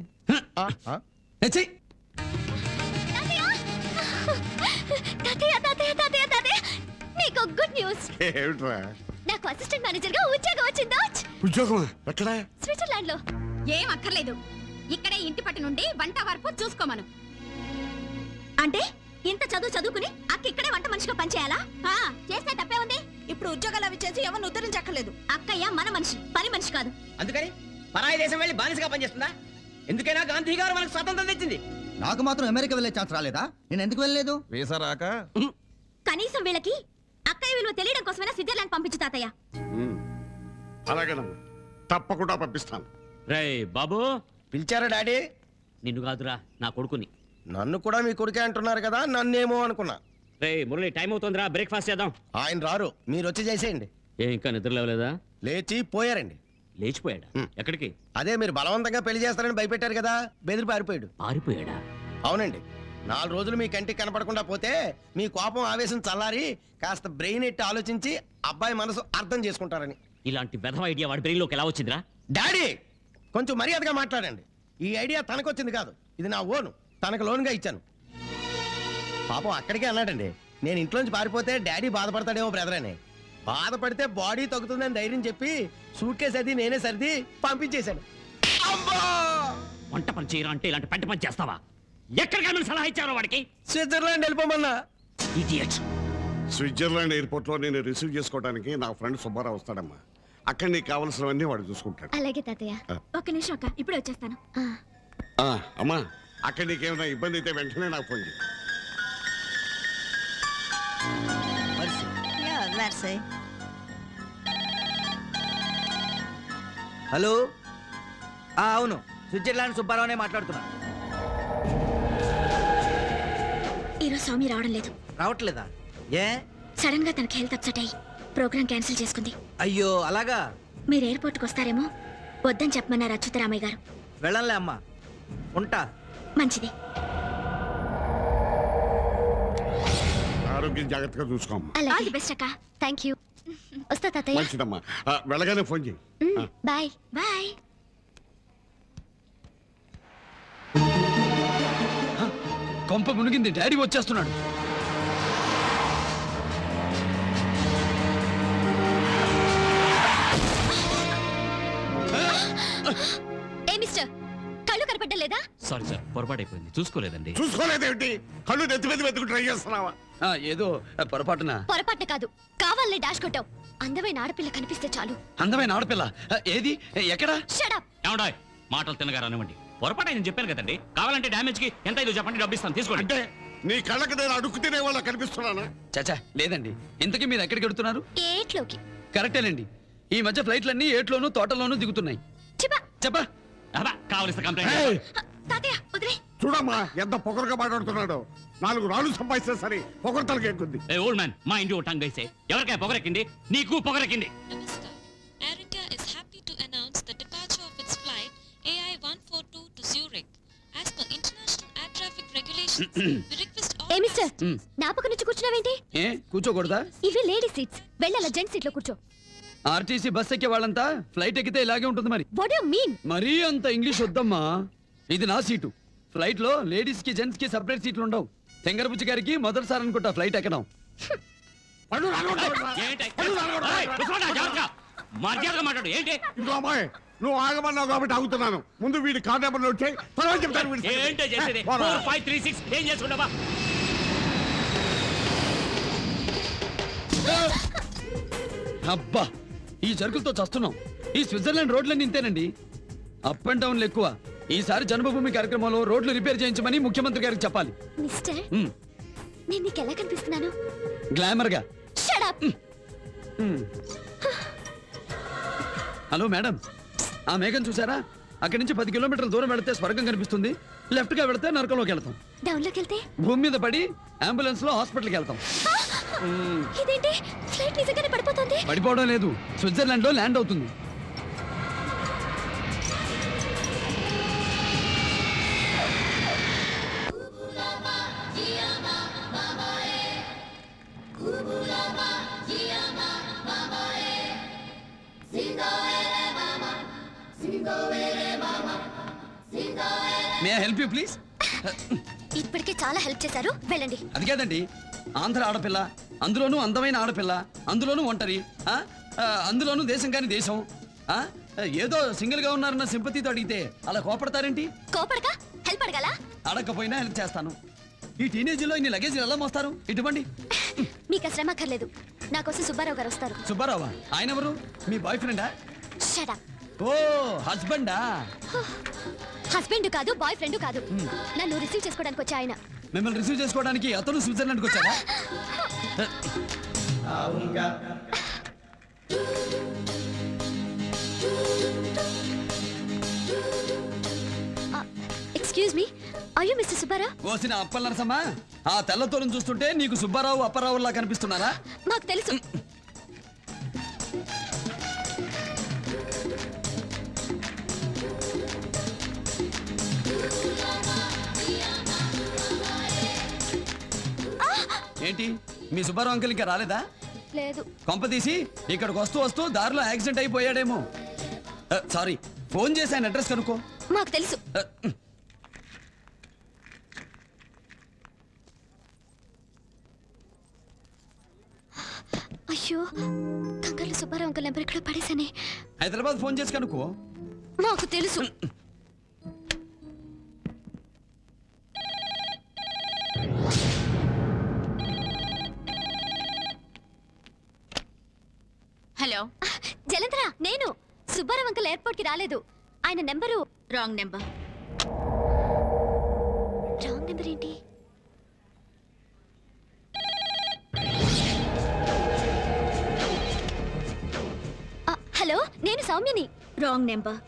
తాతయ్య తాతయ్య తాతయ్య తాతయ్య నీకు గుడ్ న్యూస్ ఏమిట్రా నాకు అసిస్టెంట్ మేనేజర్ గా ఉద్యోగం వచ్చిందా ఉద్యోగమా ఎక్కడా స్విట్జర్లాండ్ లో ఏం అక్కర్లేదు ఇక్కడే ఇంటి పట్టు నుండి వంట వరకు చూసుకోమను అంటే ఇంత చదువు చదువుకుని అక్క ఇక్కడే వంట మనిషిగా పనిచేయాలా ఆ, చేస్తే తప్పే ఉంది ఇప్పుడు ఉద్యోగాలు అవి చేసి ఎవరిని ఉద్ధరించక్కర్లేదు అక్కయ్య మన మనిషి పని మనిషి కాదు అందుకని పరాయి దేశం వెళ్ళి బానిసగా పనిచేస్తుందా ఎందుకైనా గాంధీ గారు మనకు స్వాతంత్రం తెచ్చింది నాకు మాత్రం అమెరికా వెళ్ళే ఛాన్స్ రాలేదా నేను ఎందుకు వెళ్ళలేదు వీసా రాక కనీసం వీళ్ళకి అక్కయ్య విలువ తెలియడం కోసమైనా స్విట్జర్లాండ్ పంపించు తాతయ్య అలాగేనమ్మా తప్పకుండా పంపిస్తాను రే బాబు పిలిచారా డాడీ నిన్ను కాదురా నా కొడుకుని నన్ను కూడా మీ కొడుకే అంటున్నారు కదా నన్నేమో అనుకున్నా రే మురళి టైం అవుతుందిరా బ్రేక్ఫాస్ట్ చేద్దాం ఆయన రారు మీరు వచ్చి చేసేయండి ఏ ఇంకా నిద్ర లేవలేదా లేచి పోయారండి లేచిపోయాడా ఎక్కడికి అదే మీరు బలవంతంగా పెళ్లి చేస్తారని భయపెట్టారు కదా బెదిరి పారిపోయాడు పారిపోయాడా అవునండి నాలుగు రోజులు మీ కంటికి కనపడకుండా పోతే మీ కోపం ఆవేశం చల్లారి కాస్త బ్రెయిన్ ఎట్టి ఆలోచించి అబ్బాయి మనసు అర్థం చేసుకుంటారని ఇలాంటి వెధవ ఐడియా వాడి బ్రెయిన్లోకి ఎలా వచ్చిందిరా డాడీ కొంచెం మర్యాదగా మాట్లాడండి ఈ ఐడియా తనకొచ్చింది కాదు ఇది నా ఓను తనకు లోన్గా ఇచ్చాను పాపం అక్కడికే అన్నాడండి నేను ఇంట్లోంచి పారిపోతే డాడీ బాధపడతాడేమో బ్రదర్ అని బాధపడితే బాడీ తగ్గుతుందని ధైర్యం చెప్పి సూట్ కేసు అది నేనే సర్ది పంపించేశాను వంట పని చేయరా అంటే ఇలాంటి పెంట పని చేస్తావా ఎక్కడికైనా సలహా ఇచ్చారో వాడికి స్విట్జర్లాండ్ వెళ్ళిపోమన్నా ఇడియట్ స్విట్జర్లాండ్ ఎయిర్పోర్ట్ లో నేను రిసీవ్ చేసుకోవడానికి నా ఫ్రెండ్ సుబ్బారావు వస్తాడమ్మా అక్కడ నీకు కావలసినవన్నీ వాడు చూసుకుంటాడు అలాగే తాతయ్య ఒక్క నిమిషం అక్క ఇప్పుడే వచ్చేస్తాను ఆ, అమ్మా అక్కడ నీకేమైనా ఇబ్బంది అయితే వెంటనే నాకు ఫోన్ చేయి హలో ఆ, అవును స్విట్జర్లాండ్ సుబ్బారావునే మాట్లాడుతున్నా ఈరోజు స్వామి రావడం లేదు రావట్లేదా ఏ సడన్ గా తనకి హెల్త్ అప్సెట్ అయ్యి ప్రోగ్రామ్ క్యాన్సిల్ చేసుకుంది అయ్యో అలాగా మీరు ఎయిర్పోర్ట్కి వస్తారేమో వద్దని చెప్పమన్నారు అచ్యుతరామయ్య గారు వెళ్ళంలే అమ్మా ఉంటా మంచిది ఆరోగ్యం జాగ్రత్తగా చూసుకోమ్మా అలాగే బెస్ట్ అక్క థ్యాంక్ యూ వస్తా తాతయ్య మంచిదమ్మా ఆ, వెళ్ళగానే ఫోన్ చేయి బాయ్ బాయ్ కొంప మునిగింది డాడీ వచ్చేస్తున్నాడు ఏ మిస్టర్ కళ్ళు కనపడ్డలేదా సారీ సార్ పొరపాటైపోయింది చూసుకోలేదండి చూసుకోలేదేమిటి కళ్ళు నెత్తి మీద వెతుకు ట్రై చేస్తున్నావా ఆ, ఏదో ఆ, పొరపాటున పొరపాటున కాదు కావాలనే డాష్ కొట్టావు అందమైన ఆడపిల్ల కనిపిస్తే చాలు అందమైన ఆడపిల్ల ఆ, ఏది ఎక్కడ షడప్ ఏమండాయ్ మాటలు తినగారనివ్వండి పొరపాటు నేను చెప్పాను కదండి కావాలంటే డ్యామేజ్ కి ఎంత ఇదో చెప్పండి డబ్బు ఇస్తాను తీసుకోండి అంటే నీ కళ్ళకి నేను అడుక్కు తినే వాళ్ళ కనిపిస్తున్నానా చచ్చా లేదండి ఇంతకీ మీరు ఎక్కడికి వెడుతున్నారు ఏట్లోకి కరెక్టేనండి ఈ మధ్య ఫ్లైట్లన్నీ ఏట్లోనూ తోటలోనూ దిగుతున్నాయి చెప్పా చెప్పా అబ్బా కావలసిన కంప్లైంట్ ఏయ్, తాతయ్య వదిలే చూడమ్మా ఎంత పొగరుగా మాట్లాడుతున్నాడో నాలుగు రాళ్ళు సంపాదిస్తే సరే పొగరతలకి ఎక్కుద్ది ఏ ఓల్డ్ మ్యాన్ మా ఇంటి టంగ్ వేసే ఎవరికై పొగరెక్కింది నీకు పొగరెక్కింది Erica is happy to announce the departure of its flight AI-142 to Zurich. As per international air traffic regulations, we request all ఏ మిస్టర్ నా పక్క నుంచి కూర్చున్నావేంటి ఏ కూర్చోకూడదా ఇవి లేడీ సీట్స్ వెళ్ళాల జెంట్ సీట్ లో కూర్చో ఆర్టీసీ బస్ ఎక్కే వాళ్ళంతా ఫ్లైట్ ఎక్కితే ఇలాగే ఉంటుంది మరి వాట్ యు మీన్ మరీ అంత ఇంగ్లీష్ వద్దమ్మా ఇది నా సీటు ఫ్లైట్ లో లేడీస్ కి జెంట్స్ కి సపరేట్ సీట్లు ఉండవు తెంగరబుచ్చి గారికి మొదటిసారి అనుకుంటా ఫ్లైట్ ఎక్కడం మర్యాదగా మాట్లాడు ఏంటి ఇదిగో అమ్మాయి నువ్వు ఆగమన్నావు కాబట్టి ఆగుతున్నాను ముందు వీడి కార్ నెంబర్ నోట్ చేయి తర్వాత చెప్తాను వీడి సంగతి. ఏంటో చేసేది ఏ, పోరా. ఫోర్ ఫైవ్ త్రీ సిక్స్ ఏం చేసుకుంటావా అబ్బా ఈ జరుకులతో చస్తున్నాం ఈ స్విట్జర్లాండ్ రోడ్లన్నీ ఇంతేనండి అప్ అండ్ డౌన్లు ఎక్కువ ఈసారి జన్మభూమి కార్యక్రమంలో రోడ్లు రిపేర్ చేయించమని ముఖ్యమంత్రి గారికి చెప్పాలి మిస్టర్ మ్, నేను నీకు ఎలా కనిపిస్తున్నాను గ్లామర్ గా షడప్ మ్. హలో మేడం ఆ మేఘం చూసారా అక్కడి నుంచి పది కిలోమీటర్ల దూరం వెళితే స్వర్గం కనిపిస్తుంది లెఫ్ట్ గా వెళితే నరకంలోకి వెళ్తాం డౌన్ లోకి వెళ్తే భూమి మీద పడి అంబులెన్స్ లో హాస్పిటల్కి వెళ్తాం మ్, ఇదేంటి ఫ్లైట్ నిజంగానే పడిపోతుంది పడిపోవడం లేదు స్విట్జర్లాండ్ లో ల్యాండ్ అవుతుంది మే హెల్ప్ యూ ప్లీజ్ ఇప్పటికే చాలా హెల్ప్ చేశారు వెళ్ళండి అది కాదండి ఆంధ్ర ఆడపిల్ల అందులోనూ అందమైన ఆడపిల్ల అందులోనూ ఒంటరి ఆ? ఆ, అందులోనూ దేశం కాని దేశం ఆ? ఏదో సింగిల్ గా ఉన్నారన్న సింపతితో అడిగితే అలా కోపడతారేంటి కోపడక హెల్ప్ అడగాల అడగకపోయినా హెల్ప్ చేస్తాను ఈ టీనేజ్ లో ఇన్ని లగేజ్ ఎలా మోస్తారు ఇటువంటి మీకు శ్రమ అక్కర్లేదు నా కోసం సుబ్బారావు గారు వస్తారు సుబ్బారావా ఆయన ఎవరు మీ బాయ్ ఫ్రెండా షడప్ ఓ హస్బెండా హస్బెండ్ కాదు బాయ్ ఫ్రెండ్ కాదు నన్ను రిసీవ్ చేసుకోవడానికి వచ్చే ఆయన మిమ్మల్ని రిసీవ్ చేసుకోవడానికి అతను స్విట్జర్లాండ్కి వచ్చాడా ఎక్స్క్యూజ్ మీ అయ్యో మిస్టర్ సుబ్బారావు ఓసిన అప్పల నరసమ్మా ఆ తెల్లతోలను చూస్తుంటే నీకు సుబ్బారావు అప్పారావులా కనిపిస్తున్నారా మాకు తెలుసు ఏంటి మీ సుబ్బారావు అంకుల్ ఇంకా రాలేదా లేదు కొంప తీసి ఇక్కడికి వస్తూ వస్తూ దారిలో యాక్సిడెంట్ అయిపోయాడేమో ఆ, సారీ ఫోన్ చేసి ఆయన అడ్రస్ కనుక్కో మాకు తెలుసు ఆ, అయ్యో కంగారులో సుబ్బారావు అంకుల్ నెంబర్ ఎక్కడో పడేసానే హైదరాబాద్ ఫోన్ చేసి కనుక్కో మాకు తెలుసు హలో జలంధర నేను సుబ్బారావు అంకుల్ ఎయిర్పోర్ట్ కి రాలేదు ఆయన number wrong number wrong number ఏంటి ఆ, హలో నేను సౌమ్యని రాంగ్ నెంబర్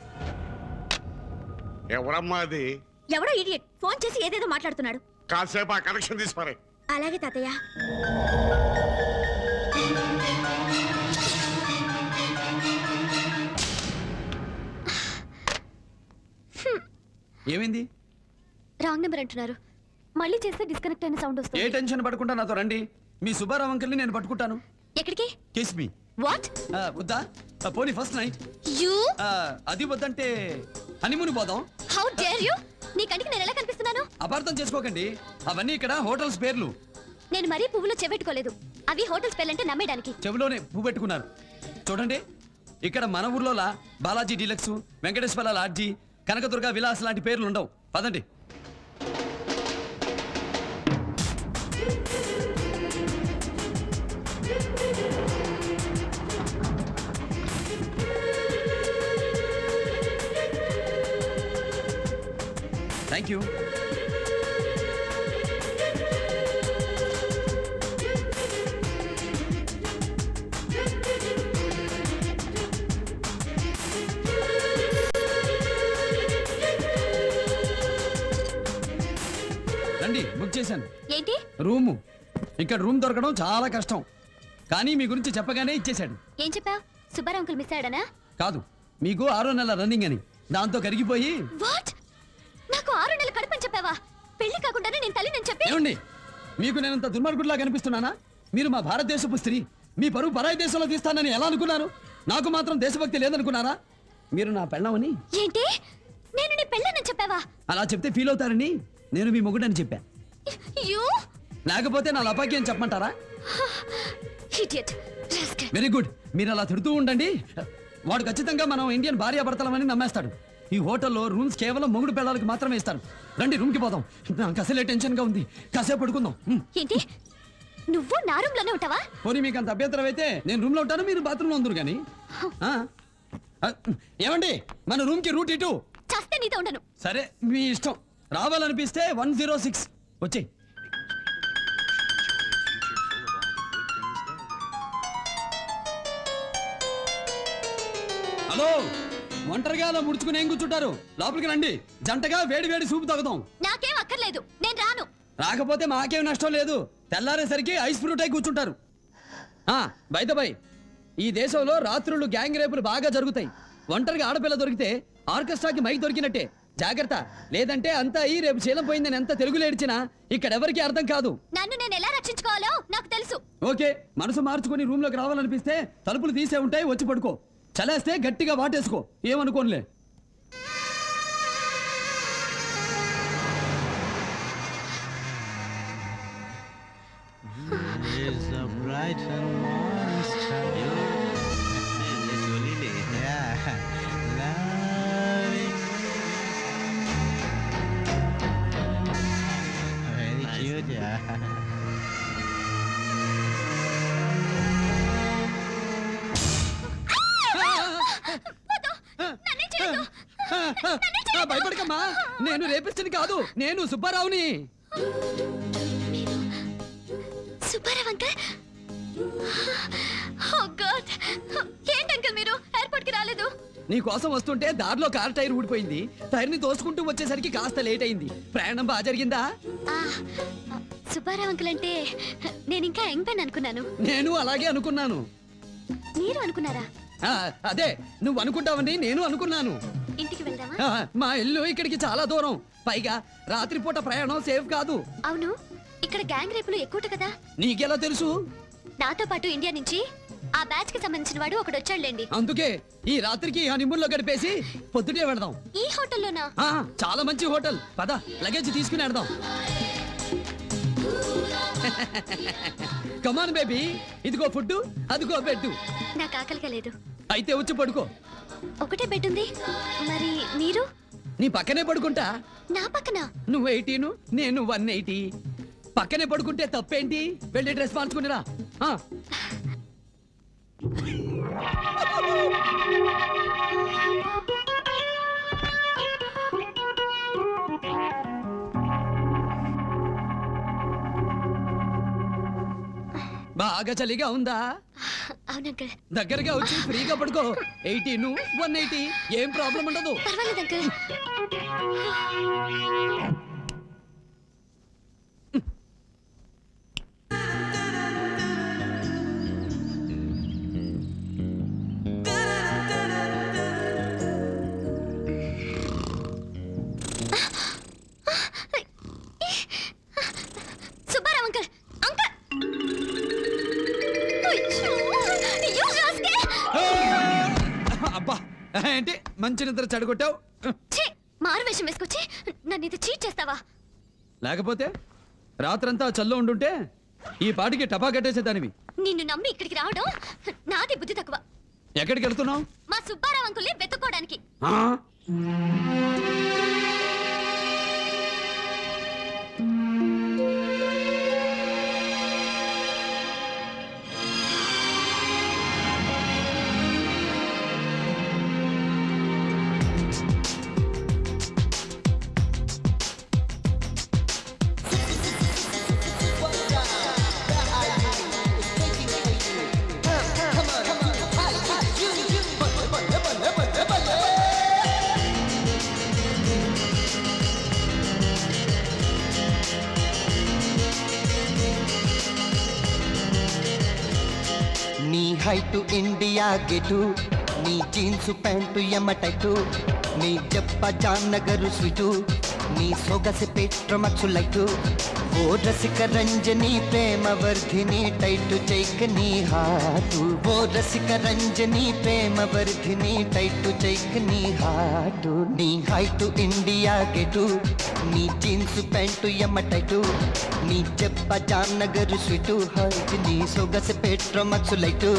ఎవరమ్మా అది ఎవడో ఇడియట్ ఫోన్ చేసి ఏదేదో మాట్లాడుతున్నాడు కాసేపు ఆ కనెక్షన్ తీసిపారే అలాగే తాతయ్య ఏమైంది రాంగ్ నెంబర్ అంటున్నారు మళ్ళీ చేస్తే డిస్కనెక్ట్ అయిన సౌండ్ ఏ వస్తుంది టెన్షన్ పడకుండా నాతో రండి మీ సుబ్బారావు అంకుల్ని నేను పట్టుకుంటాను ఎక్కడికి కేస్ మీ వాట్ వద్దా ఆ, పోనీ ఫస్ట్ నైట్ యూ అది వద్దంటే హనీమూన్ పోదాం హౌ డేర్ యూ నీ కంటికి నేను ఎలా కనిపిస్తున్నాను అపార్థం చేసుకోకండి అవన్నీ ఇక్కడ హోటల్స్ పేర్లు నేను మరీ పువ్వులో చెవెట్టుకోలేదు అవి హోటల్స్ పేర్లంటే నమ్మేయడానికి చెవిలోనే పువ్వు పెట్టుకున్నారు చూడండి ఇక్కడ మన ఊర్లోలా బాలాజీ డీలక్స్ వెంకటేశ్వర లాడ్జీ కనకదుర్గ విలాస్ లాంటి పేర్లు ఉండవు పదండి థ్యాంక్ యూ రండి బుక్ చేశాను ఏంటి రూము ఇక్కడ రూమ్ దొరకడం చాలా కష్టం కానీ మీ గురించి చెప్పగానే ఇచ్చేశాడు ఏం చెప్పావు సుబ్బారావు అంకుల్ మిస్ అయ్యాడనా కాదు మీకు ఆరో నెల రన్నింగ్ అని దాంతో కరిగిపోయి వాట్ నాకు ఆరు నెలలు కడుపని చెప్పావా పెళ్లి కాకుండానే నేను తల్లి నేను చెప్పి ఏమండి మీకు నేనంత దుర్మార్గుడిలా కనిపిస్తున్నానా మీరు మా భారతదేశపు స్త్రీ మీ పరువు పరాయి దేశంలో తీస్తానని ఎలా అనుకున్నారు నాకు మాత్రం దేశభక్తి లేదనుకున్నారా మీరు నా పెళ్ళమని ఏంటి నేను నీ పెళ్ళని చెప్పావా అలా చెప్తే ఫీల్ అవుతారని నేను మీ మొగుడని చెప్పా యూ లేకపోతే నా లపాకి అని చెప్పమంటారా ఇడియట్ వెరీ గుడ్ మీరు అలా తిడుతూ ఉండండి వాడు ఖచ్చితంగా మనం ఇండియన్ భార్యాభర్తలమని నమ్మేస్తాడు ఈ హోటల్లో రూమ్స్ కేవలం మొగుడు పిల్లలకి మాత్రమే ఇస్తారు రండి రూమ్కి పోదాం నాకు అసలే టెన్షన్గా ఉంది కాసేపు పడుకుందాం హ్మ్. ఏంటి నువ్వు నా రూమ్ లోనే ఉంటావా పోనీ మీకు అంత అభ్యంతరం అయితే నేను రూమ్లో ఉంటాను మీరు బాత్రూంలో ఉందరు కానీ ఆ? ఆ, ఏమండి మన రూమ్కి రూట్ ఇటు చస్తే నీతో ఉండను సరే మీ ఇష్టం రావాలనిపిస్తే వన్ జీరో సిక్స్ వచ్చే హలో ఒంటరిగా అలా ముడుచుకుని ఏం కూర్చుంటారు లోపలికి రండి జంటగా వేడి వేడి సూపు తాగుదాం నాకేం అక్కర్లేదు నేను రాను రాకపోతే మాకేం నష్టం లేదు తెల్లారేసరికి ఐస్ ఫ్రూట్ అయి కూర్చుంటారు బైద బై ఈ దేశంలో రాత్రులు గ్యాంగ్ రేపులు బాగా జరుగుతాయి ఒంటరిగా ఆడపిల్ల దొరికితే ఆర్కెస్ట్రాకి మైక్ దొరికినట్టే జాగ్రత్త లేదంటే అంతా అయి రేపు శీలం పోయిందని ఎంత తెలుగులో ఏడ్చినా ఇక్కడెవరికి అర్థం కాదు నన్ను నేను ఎలా రక్షించుకోవాలో నాకు తెలుసు ఓకే మనసు మార్చుకొని రూమ్ లోకి రావాలనిపిస్తే తలుపులు తీసే ఉంటాయి వచ్చి పడుకో చలేస్తే గట్టిగా వాటేసుకో ఏమనుకోనులే Is a bright and warm star. Yeah. Loving. Very cute, yeah. ఆ, భయపడకమ్మా నేను రేపిస్టుని కాదు నేను సుబ్బారావుని సుబ్బారావు అంకల్ ఓ గాడ్ ఏంటి అంకల్ మీరు ఎయిర్పోర్ట్ కి రాలేదు నీ కోసం వస్తుంటే దారిలో కార్ టైర్ ఊడిపోయింది టైర్ ని తోసుకుంటూ వచ్చేసరికి కాస్త లేట్ అయింది ప్రయాణం బాగా జరిగిందా ఆ, సుబ్బారావు అంకల్ అంటే నేను ఇంకా యంగ్ పెన్ అనుకున్నాను నేను అలాగే అనుకున్నాను మీరు అనుకున్నారా ఆ, అదే నువ్వు అనుకుంటావని నేను అనుకున్నాను ఇంటికి వెళ్దామా ఆ, మా ఇల్లు ఇక్కడికి చాలా దూరం పైగా రాత్రిపూట ప్రయాణం సేఫ్ కాదు అవును ఇక్కడ గ్యాంగ్ రేపులు ఎక్కువ కదా నీకెలా తెలుసు నాతో పాటు ఇండియా నుంచి ఆ బ్యాచ్ కి సంబంధించిన వాడు ఒకడు వచ్చాడులేండి అందుకే ఈ రాత్రికి హనీమూన్ లో గడిపేసి పొద్దుటే వెళదాం ఈ హోటల్లోనా ఆ, చాలా మంచి హోటల్ పద లగేజ్ తీసుకుని వెళదాం కమాన్ బేబీ ఇదిగో ఫుడ్ అదిగో బెడ్ నాకు ఆకలిగా లేదు అయితే వచ్చి పడుకో ఒకటే బెడ్ ఉంది మరి మీరు నీ పక్కనే పడుకుంటా నా పక్కన నువ్వు ఎయిటీను నేను వన్ ఎయిటీ పక్కనే పడుకుంటే తప్పేంటి వెళ్ళి డ్రెస్ మార్చుకునిరా ఆ. బాగా చలిగా ఉందా అవునంకల్ దగ్గరగా వచ్చి ఫ్రీగా పడుకో ఎయిటీను వన్ ఎయిటీ ఏం ప్రాబ్లం ఉండదు పర్వాలేదు అంకల్ సుబ్బారావు అంకల్ అంకల్ అయ్యో! అయ్యో, రాస్కెల్! అబ్బా ఏంటి మంచి నిద్ర చెడగొట్టావు ఛీ! మారు వేషం వేసుకొచ్చి నన్ను ఇది చీట్ చేస్తావా లేకపోతే రాత్రంతా చల్లో ఉండుంటే ఈ పాటికి టపా కట్టేసేదానివి నిన్ను నమ్మి ఇక్కడికి రావడం నాది బుద్ధి తక్కువ ఎక్కడికి వెళ్తున్నావు మా సుబ్బారావు అంకుల్ని వెతుక్కోవడానికి నీ హైటు ఇండియా గెటు నీ జీన్స్ ప్యాంటు ఎమటైటు నీ జప్ప జాన్నగరు స్వీటు నీ సొగసి పెట్రమక్సు లైటు ఓ రసిక రంజని ప్రేమ వర్ధిని టైటు చైక్ నీ హాటు ఓ రసిక రంజని ప్రేమ వర్ధిని టైటు చైక్ నీ హాటు నీ హైటు ఇండియా గెటు నీ జీన్స్ ప్యాంటు ఎమటైటు నీ జప్ప జాన్నగరు స్వీటు హైట్ నీ సొగసి పెట్రమక్సు లైటు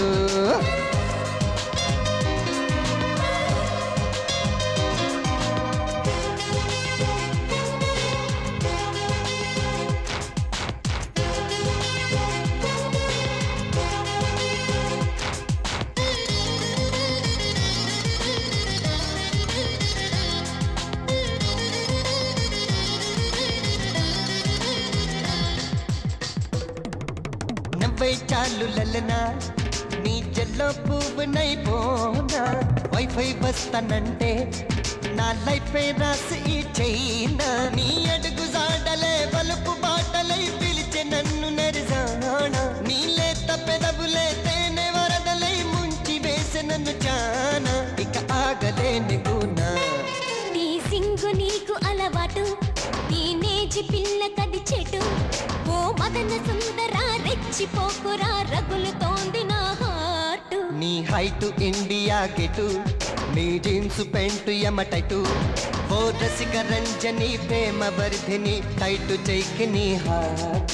నవ్వే చాలు లలనా నీ జల్లో పువ్వునై పోనా వైఫై వస్తానంటే నా లైఫ్ రాసి ఈ చైనా నీ అడుగు జాడలే బలుపు బాటలై పిలిచే నన్ను నరిజానా నీ లేత పెదవులే తేనె వరదలై ముంచి వేసే నన్ను చానా ఇక ఆగలేని గునా నీ సింగు నీకు అలవాటు టీనేజ్ పిల్లకది చెటు ఓ మదన సుందర రెచ్చిపోకురా రగులుతోంది నా హార్టు నీ హైట్ ఇండియా గెటు నీ జీన్స్ ప్యాంటు ఎమటైటు ఓ రసిక రంజని ప్రేమ వర్ధిని టైటు చైకి నీ hot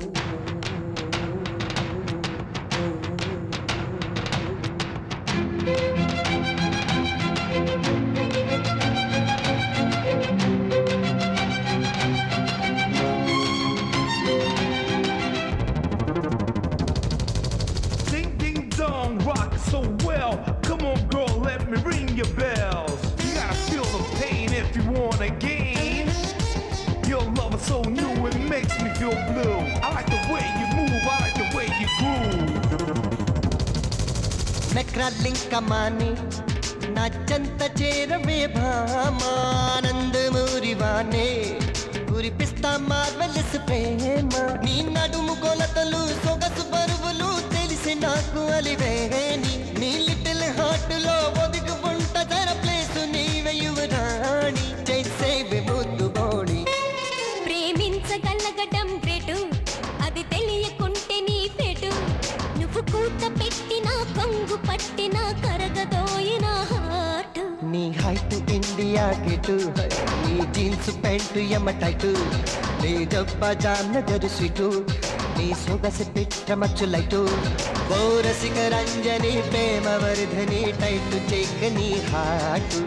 Ding ding dong, rock so well. Come on, girl, let me ring your bells. You gotta feel the pain if you wanna gain. Your love is so new, it makes me feel blue. I like the way you move, I like the way you groove. నక్రాలింకమాని నా చెంత చేరవే భామానందమూరివానే కురిపిస్తా marvellous ప్రేమ నీ నడుము కొలతలు సొగసు బరువులు తెలిసి నాకు అలివేని నీ లిటిల్ హార్ట్ లో ఒదిగు ఉంట జర ప్లేసు నీవే యువరాణి చేసేవి ముద్దు బోడి ప్రేమించగలగడం గ్రేటు అది తెలియకుంటే నీ ఫెటు నువ్వు కూత పెట్టిన కొంగు పట్టిన కరగదోయిన హార్ట్ నీ హైట్ ఇండియా గెటు నీ జీన్స్ ప్యాంటు ఎమటైటు నీ జబ్బ జాన్నగరు స్వీటు నీ సొగసు పిట్ట మచ్చులైటు ఓరసిక రంజని ప్రేమ వర్ధని టైటు చెక్ నీ హాటు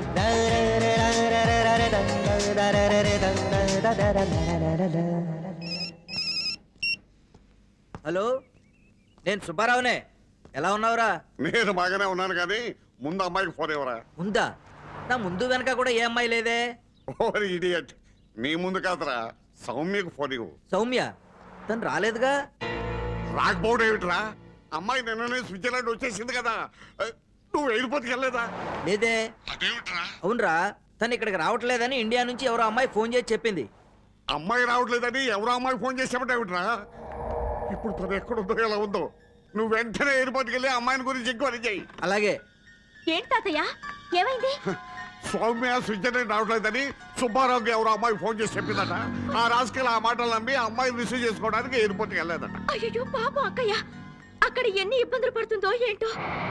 హలో నేను సుబ్బారావునే ఎలా ఉన్నావురా నేను బాగానే ఉన్నాను కానీ ముందు అమ్మాయికి ఫోన్ ఇవ్వరా ఉందా నా ముందు వెనక కూడా ఏ అమ్మాయి లేదే ఓరి ఇడియట్ నీ ముందు కాదురా సౌమ్యకు ఫోన్ ఇవ్వు సౌమ్య తను రాలేదుగా రాకపోవడం ఏమిట్రా అమ్మాయి నిన్ననే స్విట్జర్లాండ్ వచ్చేసింది కదా ఏ, నువ్వు ఎయిర్పోర్ట్కి వెళ్ళలేదా లేదే అవునరా తను ఇక్కడికి రావట్లేదని ఇండియా నుంచి ఎవరో అమ్మాయి ఫోన్ చేసి చెప్పింది అమ్మాయి రావట్లేదని ఎవరో అమ్మాయి ఫోన్ చేసామంటే ఏమిట్రా ఇప్పుడు తను ఎక్కడుందో ఎలా ఉందో నువ్వు వెంటనే ఎయిర్పోర్ట్కి వెళ్ళి అమ్మాయిని గురించి ఎంక్వైరీ చేయి అలాగే ఏంటి తాతయ్య ఏమైంది సౌమ్య స్విట్జర్లాండ్ రావట్లేదని సుబ్బారావుకి ఎవరో అమ్మాయి ఫోన్ చేసి చెప్పిందట ఆ రాజకీయాలు ఆ మాటలు నమ్మి ఆ అమ్మాయిని రిసీవ్ చేసుకోవడానికి ఎయిర్పోర్ట్కి వెళ్ళలేదట అయ్యో పాపం అక్కయ్య అక్కడ ఎన్ని ఇబ్బందులు పడుతుందో ఏంటో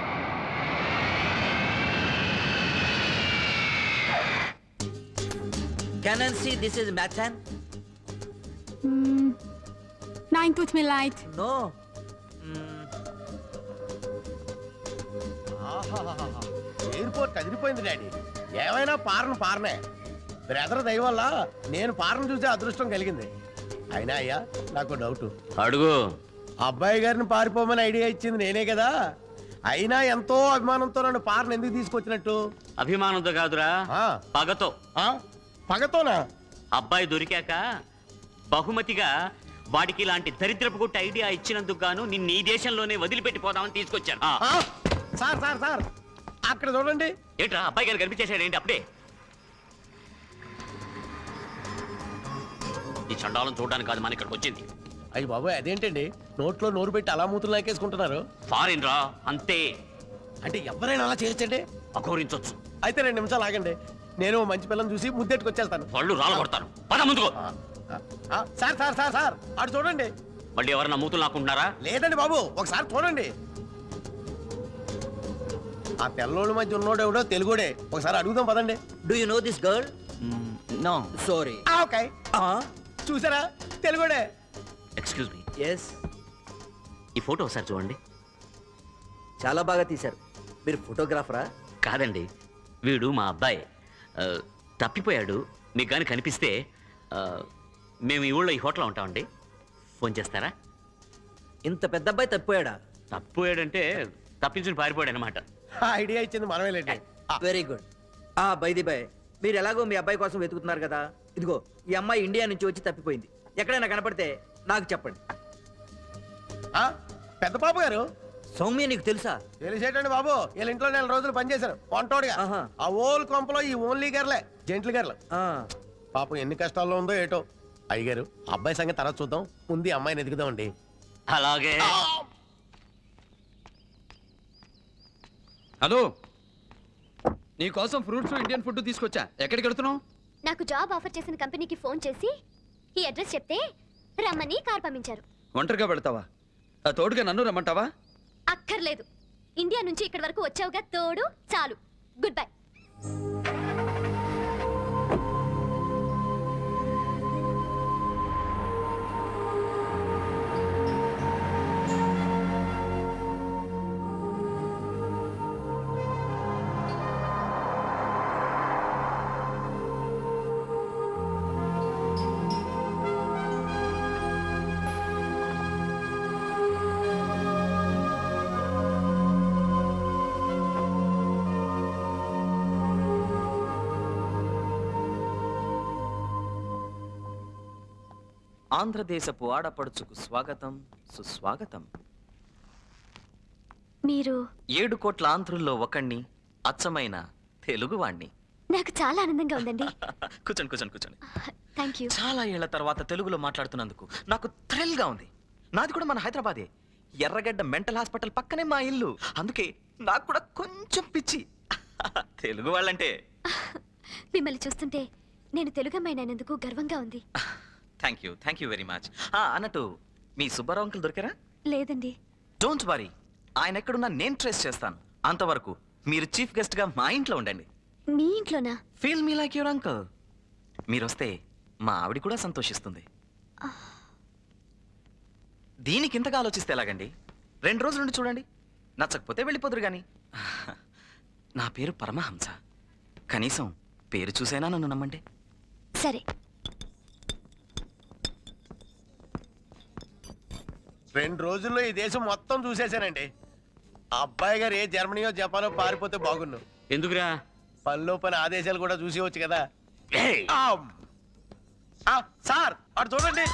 కెన్ సీ దిస్ ఇస్ మ్యాథన్ Nein, tut mir leid. No airport అదిరిపోయింది డాడీ ఏమైనా పారను పారనే బ్రదర్ దయ వల్ల నేను పారను చూసే అదృష్టం కలిగింది అయినా అయ్యా నాకు డౌట్ అడుగు అబ్బాయి గారిని పారిపోమని ఐడియా ఇచ్చింది నేనే కదా అయినా ఎంతో అభిమానంతో నన్ను పారను ఎందుకు తీసుకొచ్చినట్టు అభిమానంతో కాదురా పగతో పగతోనా అబ్బాయి దొరికాక బహుమతిగా వాడికి ఇలాంటి దరిద్రపు గుట్ట ఐడియా ఇచ్చినందుకు గాను నిన్ను ఈ దేశంలోనే వదిలిపెట్టిపోదామని తీసుకొచ్చాను ఆ. సార్ సార్ సార్ అక్కడ చూడండి ఏంట్రా అబ్బాయి గారు కనిపించేశాడు ఏంటి అప్పుడే ఈ చండాలం చూడడానికి కాదు మన ఇక్కడికి వచ్చింది అయ్యి బాబోయ్ అదేంటండి నోట్లో నోరు పెట్టి అలా మూతులు నాకేసుకుంటున్నారు ఫారిన్ రా అంతే అంటే ఎవరైనా అలా చేయొచ్చండి అఘోరించొచ్చు అయితే రెండు నిమిషాలు ఆగండి నేను ఓ మంచి పిల్లని చూసి ముద్దెట్టుకు వచ్చేస్తాను వాళ్ళు రాళ్ళు కొడతారు పద ముందుకో ఆ, సార్ సార్ సార్ సార్ అటు చూడండి మళ్ళీ ఎవరన్నా మూతులు నాకుంటున్నారా లేదండి బాబు ఒకసారి చూడండి ఆ తెల్లోళ్ళ మధ్య ఉన్నోడు ఎవడో తెలుగుడే ఒకసారి అడుగుదాం పదండి do you know this girl no sorry okay చూసారా తెలుగుడే ఎక్స్క్యూజ్ మీ ఎస్ ఈ ఫోటో ఒకసారి చూడండి చాలా బాగా తీశారు మీరు ఫోటోగ్రాఫరా కాదండి వీడు మా అబ్బాయి ఆ, తప్పిపోయాడు మీకు కానీ కనిపిస్తే ఆ, మేము ఈ ఊళ్ళో ఈ హోటల్లో ఉంటామండి ఫోన్ చేస్తారా ఇంత పెద్ద అబ్బాయి తప్పిపోయాడా తప్పిపోయాడంటే తప్పించుని పారిపోయాడు అనమాట ఐడియా ఇచ్చింది మనమే లేండి వెరీ గుడ్ ఆ బైది బాయ్ మీరు ఎలాగో మీ అబ్బాయి కోసం వెతుకుతున్నారు కదా ఇదిగో ఈ అమ్మాయి ఇండియా నుంచి వచ్చి తప్పిపోయింది ఎక్కడైనా కనపడితే నాకు చెప్పండి పెద్ద పాప గారు సౌమ్య నీకు తెలుసా తెలిసేటండి బాబు వీళ్ళ ఇంట్లో నెల రోజులు పనిచేశారు వంటోడుగా ఆ ఓల్ కొంపలో ఈ ఓన్లీ గర్లే జెంట్లు గర్ల పాపం ఎన్ని కష్టాల్లో ఉందో ఏటో అయ్యగారు అబ్బాయి సంగతి తర్వాత చూద్దాం ముందు ఈ అమ్మాయిని ఎదుగుదామండి అలాగే హలో నీ కోసం ఫ్రూట్స్ ఇండియన్ ఫుడ్ తీసుకొచ్చా ఎక్కడికి వెళ్తున్నావు నాకు జాబ్ ఆఫర్ చేసిన కంపెనీకి ఫోన్ చేసి ఈ అడ్రస్ చెప్తే రమ్మని కార్ పంపించారు ఒంటరిగా వెళ్తావా ఆ తోడుగా నన్ను రమ్మంటావా అక్కర్లేదు ఇండియా నుంచి ఇక్కడి వరకు వచ్చావుగా తోడు చాలు గుడ్ బై ఆంధ్రదేశపు ఆడపడుచుకు స్వాగతం సుస్వాగతం మీరు ఏడు కోట్ల ఆంధ్రుల్లో ఒకణ్ణి అచ్చమైన తెలుగువాణ్ణి నాకు చాలా ఆనందంగా ఉందండి కూర్చోండి కూర్చోండి కూర్చోండి థ్యాంక్ యూ చాలా ఏళ్ల తర్వాత తెలుగులో మాట్లాడుతున్నందుకు నాకు థ్రిల్ గా ఉంది నాది కూడా మన హైదరాబాదే ఎర్రగడ్డ మెంటల్ హాస్పిటల్ పక్కనే మా ఇల్లు అందుకే నాకు కూడా కొంచెం పిచ్చి తెలుగు వాళ్ళంటే మిమ్మల్ని చూస్తుంటే నేను తెలుగు అమ్మాయినందుకు గర్వంగా ఉంది thank you thank you very much అన్నట్టు మీ సుబ్బారావు అంకుల్ దొరికారా లేదండి డోంట్ వరీ ఆయన ఎక్కడున్నా నేను ట్రేస్ చేస్తాను అంతవరకు మీరు చీఫ్ గెస్ట్ గా మా ఇంట్లో ఉండండి మీ ఇంట్లోనా feel me like your uncle మీరు వస్తే మా ఆవిడ కూడా సంతోషిస్తుంది దీనికి ఇంతగా ఆలోచిస్తే ఎలాగండి రెండు రోజుల నుండి చూడండి నచ్చకపోతే వెళ్ళిపోదురు గాని నా పేరు పరమహంస కనీసం పేరు చూసైనా నన్ను నమ్మండి సరే రెండు రోజుల్లో ఈ దేశం మొత్తం చూసేశానండి ఆ అబ్బాయి గారు ఏ జర్మనీయో జపానో పారిపోతే బాగున్ను ఎందుకురా పనిలో పని ఆదేశాలు కూడా చూసేవచ్చు కదా ఆమ్. ఆ, సార్ అటు చూడండి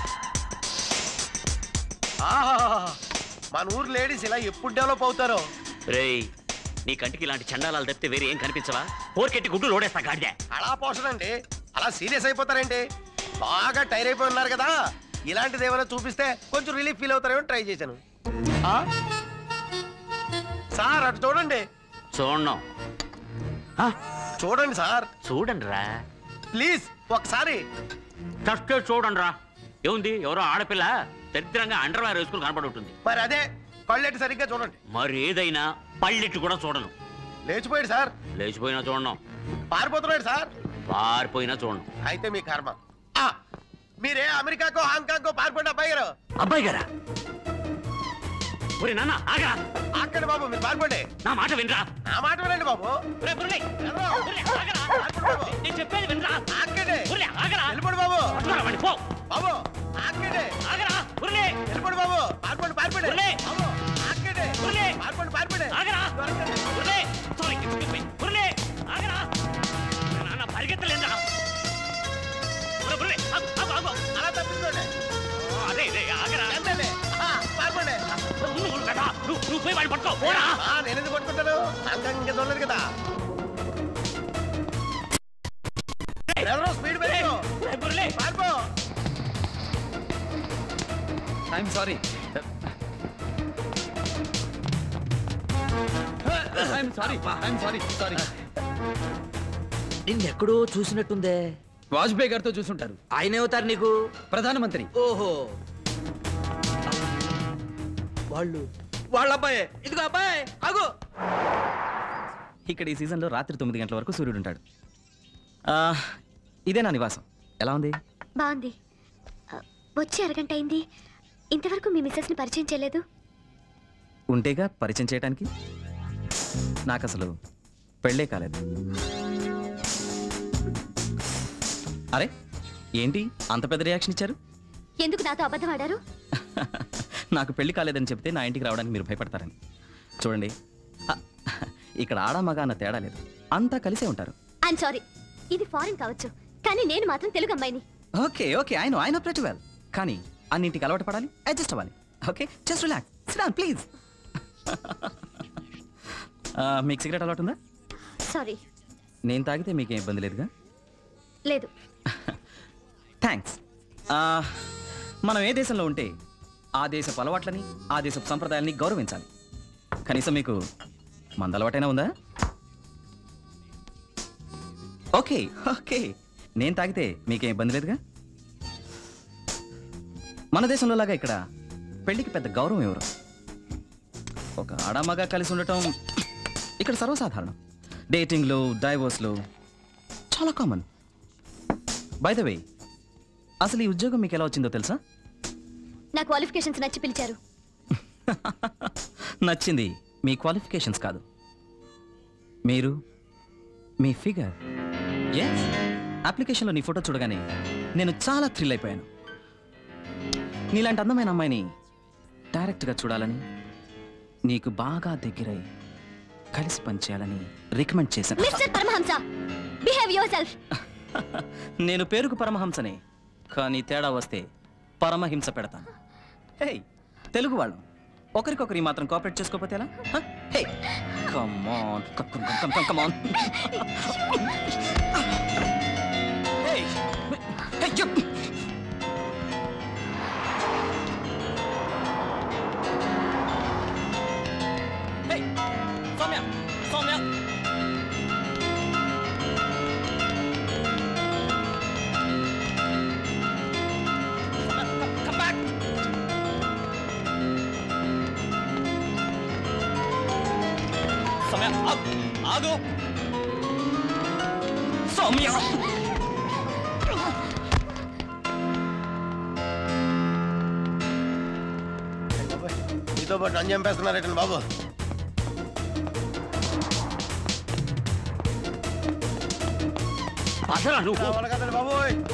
ఆహాహాహా. మన ఊరు లేడీస్ ఇలా ఎప్పుడు డెవలప్ అవుతారో రేయ్ నీ కంటికి ఇలాంటి చండాలాలు తప్పితే వేరే ఏం కనిపించవా పోర్కెట్టి గుడ్డు లోడేస్తా గాడిదే అలా పోషడండి అలా సీరియస్ అయిపోతారేంటి బాగా టైర్ అయిపోయి ఉన్నారు కదా ఇలాంటిది ఏమైనా చూపిస్తే కొంచెం రిలీఫ్ ఫీల్ అవుతారేమో ట్రై చేశాను ఆ? సార్ అటు చూడండి చూడండి చూడండి సార్ చూడండి రా ప్లీజ్ ఒకసారి ఫస్ట్ చూడండి రా ఏముంది ఎవరో ఆడపిల్ల దరిద్రంగా అండర్ వేర్ వేసుకుని కనపడి ఉంటుంది మరి అదే కళ్ళెట్టి సరిగ్గా చూడండి మరి ఏదైనా పళ్ళెట్టు కూడా చూడను లేచిపోయాడు సార్ లేచిపోయినా చూడను పారిపోతున్నాడు సార్ పారిపోయినా చూడను అయితే మీ కర్మ ఆ, మీరే అమెరికాకో హాంకాంగ్కో పారిపోండి అబ్బాయి గారు అబ్బాయి గారా ఒరే నాన్న ఆగరా అక్కడ బాబు మీరు పారిపోండి నా మాట వినరా నా మాట వినండి బాబు నేను చెప్పేది వినరా ఆగండి ఆగరా వెళ్ళిపోండి బాబు పట్టుకోరా వాడిని, పో బాబు ఆగండి ఆగరా ఉర్లే వెళ్ళిపోండి బాబు పారిపోండి పారిపోండి ఉర్లే బాబు ఆగండి ఉర్లే పారిపోండి పారిపోండి ఆగరా ఉర్లే సారీ ఎక్స్క్యూజ్ మీ ఉర్లే ఆగరా ఒరే నాన్న పరిగెత్తలేదా ఒరే ఉర్లే ఆగు ఆగు ఆగు అలా తప్పించుకోండి ఆ, అదే అదే ఆగరా ఎంతండి పారిపోండి నువ్వు నువ్వు కదా నువ్వు నువ్వు పోయి వాడిని పట్టుకో పోరా ఆ, నేను ఎందుకు పట్టుకుంటాను హాంకాంగ్ ఇంకా చూడలేదు కదా ఎవరో స్పీడ్ పెట్టుకో పారిపో I'm sorry I'm sorry I'm sorry sorry నిన్నెక్కడో చూసినట్టుందే వాజ్పేయి గారితో చూసుంటారు ఆయన అవుతారు నీకు ప్రధానమంత్రి ఓహో వాళ్ళు వాళ్ళ అబ్బాయే ఇదిగో అబ్బాయి ఆగు ఇక్కడ ఈ సీజన్లో రాత్రి తొమ్మిది గంటల వరకు సూర్యుడు ఉంటాడు ఆ, ఇదే నా నివాసం ఎలా ఉంది బాగుంది ఆ, వచ్చి అరగంట అయింది ఇంతవరకు మీ మిస్సెస్ని పరిచయం చేయలేదు ఉంటేగా పరిచయం చేయడానికి నాకు అసలు పెళ్ళే కాలేదు అరే ఏంటి అంత పెద్ద రియాక్షన్ ఇచ్చారు ఎందుకు నాతో అబద్ధం ఆడారు నాకు పెళ్లి కాలేదని చెప్తే నా ఇంటికి రావడానికి మీరు భయపడతారని చూడండి ఆ, ఇక్కడ ఆడ మగ అన్న తేడా లేదు అంతా కలిసే ఉంటారు ఐఎమ్ సారీ ఇది ఫారిన్ కావచ్చు కానీ నేను మాత్రం తెలుగు అమ్మాయిని okay okay I know I know pretty well కానీ అన్నింటికి అలవాటు పడాలి అడ్జస్ట్ అవ్వాలి okay just relax sit down please మీకు సిగరెట్ అలవాటు ఉందా సారీ నేను తాగితే మీకేం ఇబ్బంది లేదుగా లేదు థ్యాంక్స్ మనం ఏ దేశంలో ఉంటే ఆ దేశపు అలవాట్లని ఆ దేశపు సంప్రదాయాల్ని గౌరవించాలి కనీసం మీకు మంద అలవాటైనా ఉందా ఓకే ఓకే నేను తాగితే మీకేం ఇబ్బంది లేదుగా మన దేశంలో లాగా ఇక్కడ పెళ్లికి పెద్ద గౌరవం ఎవరు ఒక ఆడమగా కలిసి ఉండటం ఇక్కడ సర్వసాధారణం డేటింగ్లు డైవోర్స్లు చాలా కామన్ బై ద వే అసలు ఈ ఉద్యోగం మీకు ఎలా వచ్చిందో తెలుసా నా క్వాలిఫికేషన్స్ నచ్చి పిలిచారు నచ్చింది మీ క్వాలిఫికేషన్స్ కాదు మీరు మీ ఫిగర్ ఎస్ అప్లికేషన్లో నీ ఫోటో చూడగానే నేను చాలా థ్రిల్ అయిపోయాను నీలాంటి అందమైన అమ్మాయిని డైరెక్ట్గా చూడాలని నీకు బాగా దగ్గరై కలిసి పనిచేయాలని రికమెండ్ చేశాను mister Paramahamsa behave yourself నేను పేరుకు పరమహంసనే కానీ తేడా వస్తే పరమహింస పెడతాను హే తెలుగు వాళ్ళం ఒకరికొకరు ఈ మాత్రం కోఆపరేట్ చేసుకోకపోతే ఎలా hey come on come come on Soumya Soumya Come back! Soumya ఆగు ఆగు సౌమ్య మీతో పాటు నన్ను చంపేస్తున్నారేటండి బాబు అసలు నువ్వు కావాలి కదండి బాబు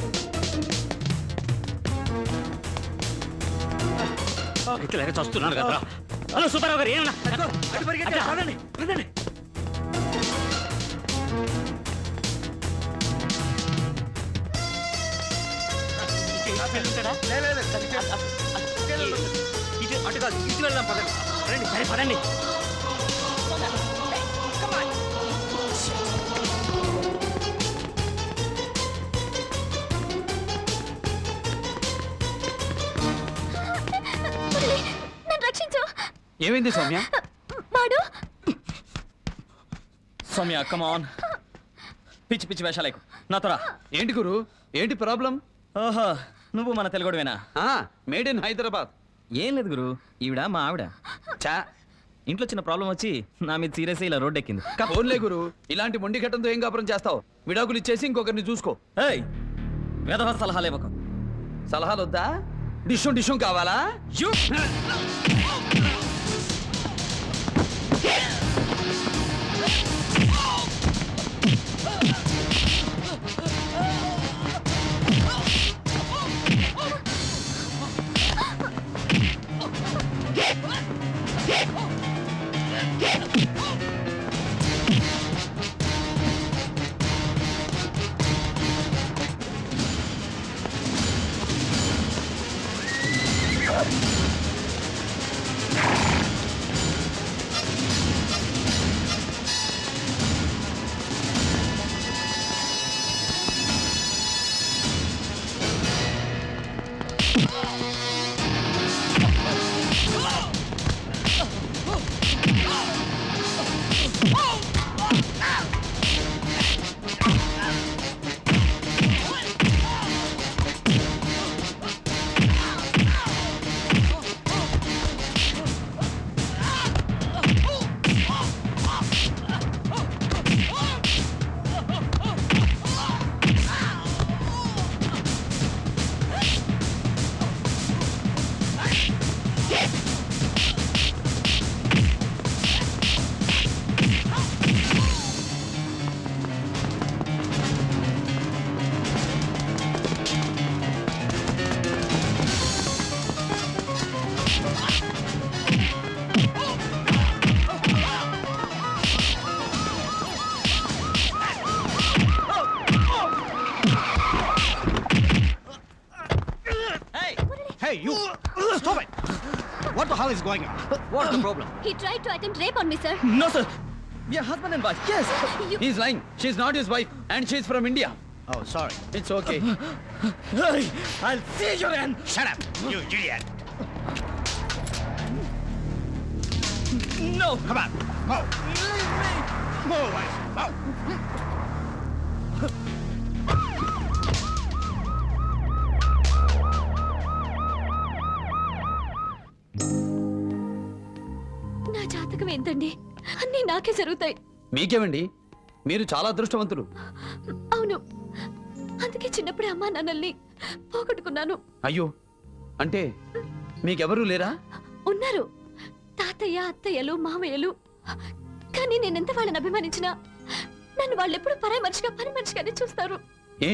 అయితే లేక చస్తున్నాను కదా హలో సుబ్బారావు గారు ఏమన్నా అట్లా, పదండి, పదండి. ఇటు అటు కాదు ఇటు వెళ్దాం పదండి రండి సరే పదండి మురళి, నన్ను రక్షించు ఏమైంది సౌమ్య వాడు సౌమ్య కమాన్ పిచ్చి పిచ్చి వేషాలకు నాతో రా ఏంటి గురు ఏంటి ప్రాబ్లం ఓహో నువ్వు మన తెలుగుడువేనా మేడ్ ఇన్ హైదరాబాద్ ఏం లేదు గురు ఈవిడ మా ఆవిడ చా ఇంట్లో చిన్న ప్రాబ్లం వచ్చి నా మీద సీరియస్ ఇలా రోడ్ ఎక్కింది ఫోన్లే గురు ఇలాంటి మొండి ఘట్టంతో ఏం కాపురం చేస్తావు విడాకులు ఇచ్చేసి ఇంకొకరిని చూసుకో ఏయ్ వేదవ సలహాలు ఇవ్వకు సలహాలు వద్దా డిషం డిషం కావాలా Hey, you! Stop it! What the hell is going on? What's the problem? He tried to attempt rape on me, sir. No, sir. We are husband and wife. Yes. You- He's lying. She's not his wife, and she's from India. Oh, sorry. It's okay. Hey, I'll see your end! Shut up, you idiot! No! Come on, move! Move away, move! జాతకం ఏంటండి అన్నీ నాకే జరుగుతాయి మీకేమండి మీరు చాలా అదృష్టవంతులు అవును అందుకే చిన్నప్పుడే అమ్మా నాన్నల్ని పోగొట్టుకున్నాను అయ్యో అంటే మీకెవరూ లేరా ఉన్నారు తాతయ్య అత్తయ్యలు మామయ్యలు కానీ నేనెంత వాళ్ళని అభిమానించినా నన్ను వాళ్ళు ఎప్పుడు పరాయి మనిషిగా పని మనిషిగానే చూస్తారు ఏ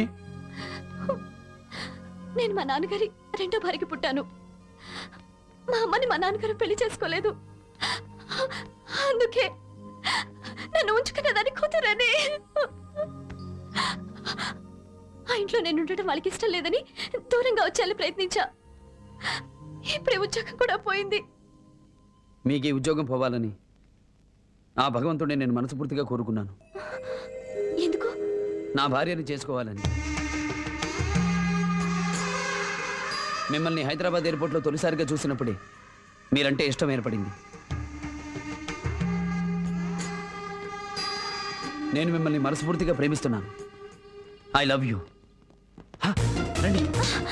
నేను మా నాన్నగారి రెండో భార్యకి పుట్టాను మా అమ్మని మా నాన్నగారు పెళ్లి చేసుకోలేదు అందుకే నన్ను ఉంచుకునే దాని కూతురని ఆ ఇంట్లో నేను ఉండటం వాళ్ళకి ఇష్టం లేదని దూరంగా వచ్చేయాలని ప్రయత్నించా ఇప్పుడే ఉద్యోగం కూడా పోయింది మీకు ఈ ఉద్యోగం పోవాలని ఆ భగవంతుడిని నేను మనస్ఫూర్తిగా కోరుకున్నాను ఎందుకు నా భార్యని చేసుకోవాలని మిమ్మల్ని హైదరాబాద్ ఎయిర్పోర్ట్లో తొలిసారిగా చూసినప్పుడే మీరంటే ఇష్టం ఏర్పడింది నేను మిమ్మల్ని మనస్ఫూర్తిగా ప్రేమిస్తున్నాను ఐ లవ్ యూ రండి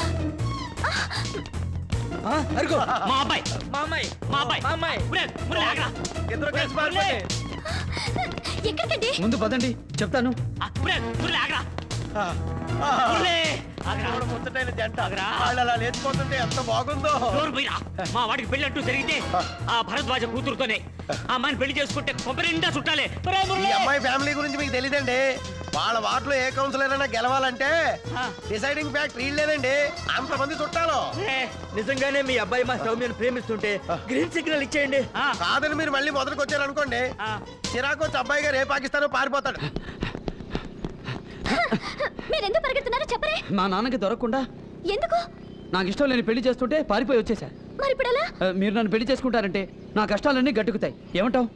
అరుగో మా అబ్బాయి మా అమ్మాయి మా అబ్బాయి మా అమ్మాయి మురళి, మురళి, ఆగరా. ఇద్దరు కలిసి మురళి. పారిపోండి. ఎక్కడికండి ముందు పదండి చెప్తాను మురళి, మురళి, ఆగరా. మురళి, ఆగరా. ఎవడు ముచ్చటైన జంట వాళ్ళు అలా లేచిపోతుంటే ఎంత బాగుందో నోరు పోయిరా. మా వాడికి పెళ్లి అంటూ జరిగితే ఆ భరద్వాజ కూతురుతోనే ఆ అమ్మాయిని పెళ్లి చేసుకుంటే కొబ్బరి నిండా చుట్టాలే ఒరే ఈ మురళి. అమ్మాయి ఫ్యామిలీ గురించి మీకు తెలియదండి వాళ్ళ వాటిలో ఏ కౌన్సిలర్ అయినా గెలవాలంటే డిసైడింగ్ ఫ్యాక్ట్ వీళ్ళేనండి అంతమంది చుట్టాలు నిజంగానే మీ అబ్బాయి మా సౌమ్యను ప్రేమిస్తుంటే గ్రీన్ సిగ్నల్ ఇచ్చేయండి కాదని మీరు మళ్ళీ మొదటికి వచ్చారనుకోండి చిరాకు వచ్చి అబ్బాయి గారు ఏ పాకిస్తాన్ పారిపోతాడు మీరెందుకు పరిగెడుతున్నారో చెప్పరే మా నాన్నకి దొరకకుండా ఎందుకు నాకు ఇష్టం లేని పెళ్లి చేస్తుంటే పారిపోయి వచ్చేసా మరి ఇప్పుడు ఎలా ఆ, మీరు నన్ను పెళ్లి చేసుకుంటారంటే నా కష్టాలన్నీ గట్టుకుతాయి ఏమంటావు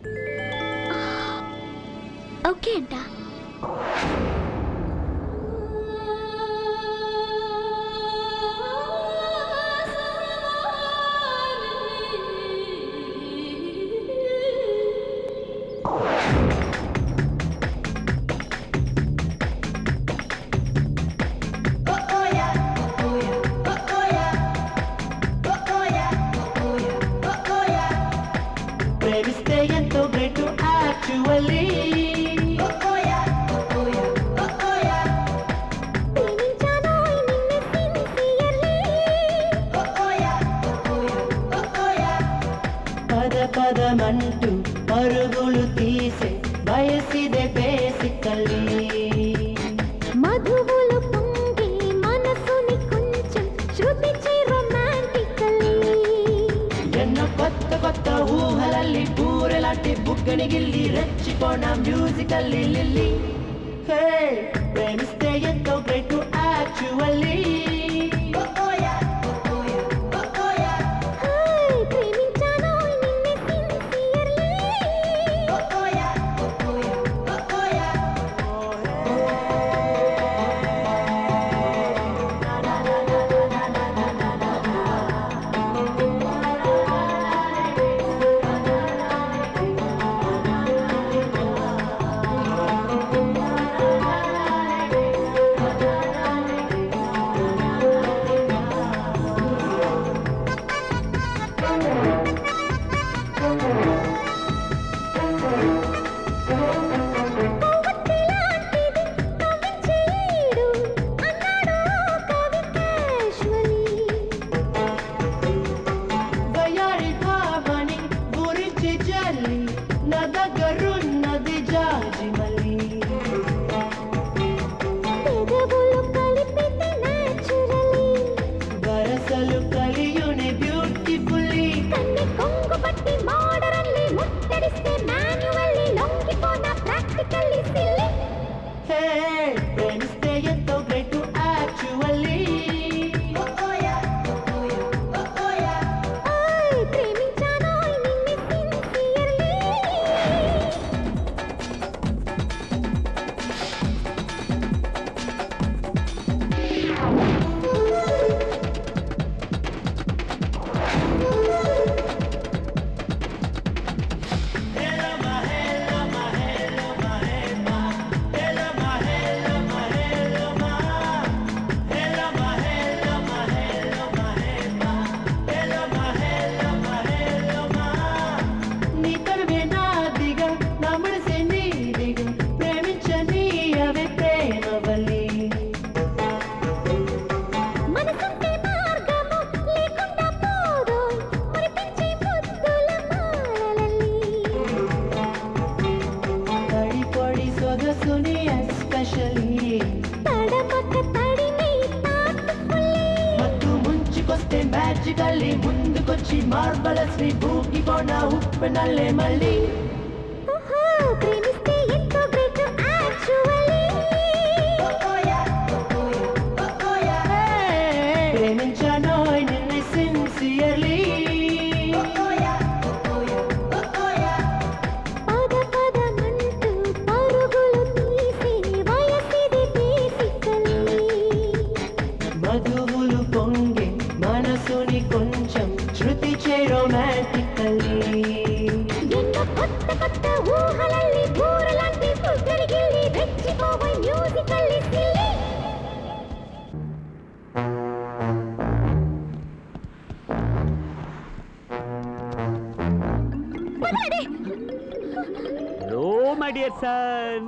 ఓకే అంట ప్రేమిస్తే ఎంతో గ్రేట్ యాక్చువల్లీ పద పదమంటూ పరుగులు తీసే వయసిదే బేసికల్లీ మధువులు పొంగి మనసుని కొంచెం శృతించి రొమాంటికల్లీ ఎన్నో కొత్త కొత్త ఊహలಲ್ಲಿ బూరెలాంటి బుగ్గని గిల్లి రెచ్చిపోన మ్యూజికల్లీ లిల్లీ హే ప్రేమిస్తే ఎంతో గ్రేట్ యాక్చువల్లీ ప్రేమించాను నిన్నే సిన్సియర్లీ వయారి భామని గురించి జల్లి నా దగ్గరున్నది జాజి మళ్ళీ పెదవులు కలిపితే naturally వరసలు కలియుని బ్యూటిఫుల్లీ కన్ని కొంగు పట్టి మోడరల్లీ ముట్టడిస్తే మాన్యువల్లీ లొంగిపోన ప్రాక్టికల్లీ సిల్లీ హే ప్రేమిస్తే ఎంతో గ్రేట్ యాక్చువల్లీ ఓయ్ ప్రేమించాను నిన్నే సిన్సియర్లీ మ్యాజికల్లీ ముందుకొచ్చి మార్బలస్ ని భూకిపోన ఉప్పెనల్లే మళ్ళీ ప్రేమిస్తే ఎంతో గ్రేట్ యాక్చువల్లీ ప్రేమించానో నిన్నే సిన్సియర్లీ పద పదమంటూ పరుగులు తీసే వయసిది బేసికల్లీ మధువులు పొంగే మనసుని కొంచెం శృతి చే రొమాంటికల్లీ ఎన్నో కొత్త కొత్త ఊహలల్లి బూరలాంటి పుట్టరిగిల్లి రెచ్చిపోవై musically silly hello my dear son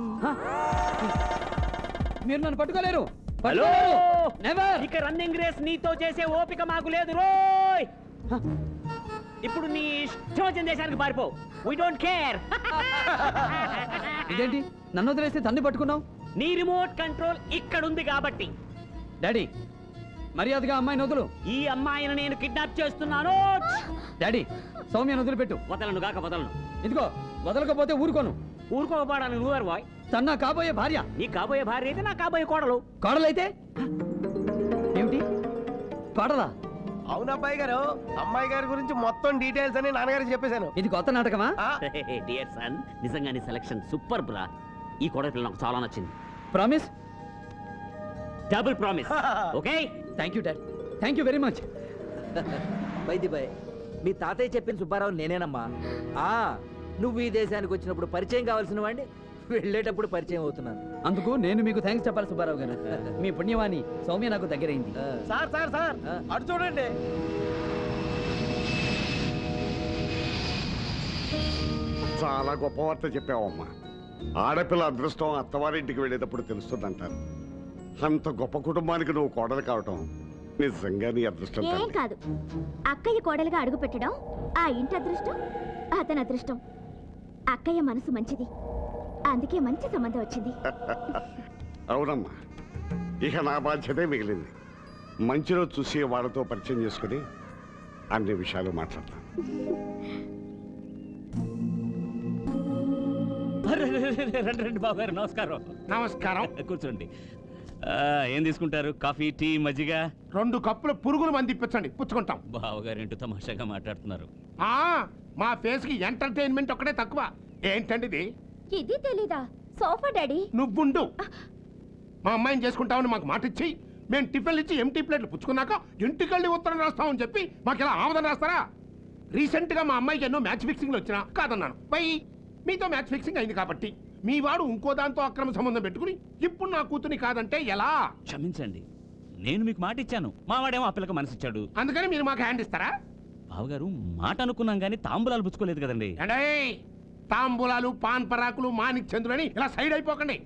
మీరు నన్ను పట్టుకోలేరు హలో నెవర్ ఇక రన్నింగ్ రేస్ నీతో చేసే ఓపిక మాకు లేదు రోయ్ ఇప్పుడు నీ ఇష్టం వచ్చిన దేశానికి పారిపో వీ డోంట్ కేర్ ఇదేంటి నన్ను వదిలేస్తే తన్ని పట్టుకున్నావు నీ రిమోట్ కంట్రోల్ ఇక్కడ ఉంది కాబట్టి డాడీ మర్యాదగా అమ్మాయిని వదులు ఈ అమ్మాయిని నేను కిడ్నాప్ చేస్తున్నాను డాడీ సౌమ్యను వదిలిపెట్టు వదలను గాక వదలను ఇదిగో వదలకపోతే ఊరుకోను ఊరుకోకపోవడానికి నువ్వు బాయ్ తన కాబోయే భార్య నీ కాబోయే భార్య అయితే నా కాబోయే కోడలు కోడలైతే ఏమిటి కోడలా అవును అబ్బాయి గారు అమ్మాయి గారి గురించి మొత్తం డీటెయిల్స్ అని నాన్నగారికి చెప్పేశాను ఇది కొత్త నాటకమా డియర్ సన్ నిజంగా నీ సెలక్షన్ సూపర్ బ్రా ఈ కోడలి పిల్ల నాకు చాలా నచ్చింది promise double promise okay thank you dad thank you very much by the way మీ తాతయ్య చెప్పిన సుబ్బారావు నేనేనమ్మా ఆ నువ్వు ఈ దేశానికి వచ్చినప్పుడు పరిచయం కావాల్సిన వాడిని వెళ్ళేటప్పుడు పరిచయం అవుతున్నాను అందుకు నేను మీకు థ్యాంక్స్ చెప్పాలి సుబ్బారావు గారు మీ పుణ్యవాణి సౌమ్య నాకు దగ్గరైంది సార్ సార్ సార్ అటు చూడండి చాలా గొప్ప వార్త చెప్పావమ్మా ఆడపిల్ల అదృష్టం అత్తవారింటికి వెళ్ళేటప్పుడు తెలుస్తుందంటారు అంత గొప్ప కుటుంబానికి నువ్వు కోడలు కావటం నిజంగా నీ అదృష్టం ఏం తల్లి కాదు అక్కయ్య కోడలుగా అడుగు పెట్టడం ఆ ఇంటి అదృష్టం అతని అదృష్టం అక్కయ్య మనసు మంచిది అందుకే మంచి సంబంధం వచ్చింది అవునమ్మా ఇక నా బాధ్యతే మిగిలింది మంచిలో చూసి వాళ్ళతో పరిచయం చేసుకుని అన్ని విషయాలు మాట్లాడతాను రండి రండి బాబు గారు నమస్కారం నమస్కారం కూర్చోండి ఆ, ఏం తీసుకుంటారు కాఫీ టీ మజ్జిగ రెండు కప్పుల పురుగులు మంది ఇప్పించండి పుచ్చుకుంటాం బావగారు ఏంటో తమాషాగా మాట్లాడుతున్నారు ఆ మా ఫేస్ కి ఎంటర్టైన్మెంట్ ఒక్కటే తక్కువ ఏంటండి ఇది ఇది తెలీదా సోఫా డాడీ నువ్వుండు మా అమ్మాయిని చేసుకుంటామని మాకు మాట ఇచ్చి మేము టిఫిన్లు ఇచ్చి ఎంటీ ప్లేట్లు పుచ్చుకున్నాక ఇంటికెళ్ళి ఉత్తరం రాస్తామని చెప్పి మాకు ఇలా ఆమోదం రాస్తారా రీసెంట్ గా మా అమ్మాయికి ఎన్నో మ్యాచ్ ఫిక్సింగ్లు వచ్చినా కాదన్నాను బై మీతో మ్యాచ్ ఫిక్సింగ్ అయింది కాబట్టి మీ వాడు ఇంకో దాంతో అక్రమ సంబంధం పెట్టుకుని ఇప్పుడు నా కూతుని కాదంటే ఎలా క్షమించండి నేను మీకు మాట ఇచ్చాను మా వాడేమో ఆ పిల్లకి మనసిచ్చాడు అందుకని మీరు మాకు హ్యాండ్ ఇస్తారా బావగారు మాట అనుకున్నాం కానీ తాంబూలాలు పుచ్చుకోలేదు కదండి ఏండేయ్ తాంబూలాలు పాన్ పరాకులు మాణిక్ చంద్రులని ఇలా సైడ్ అయిపోకండి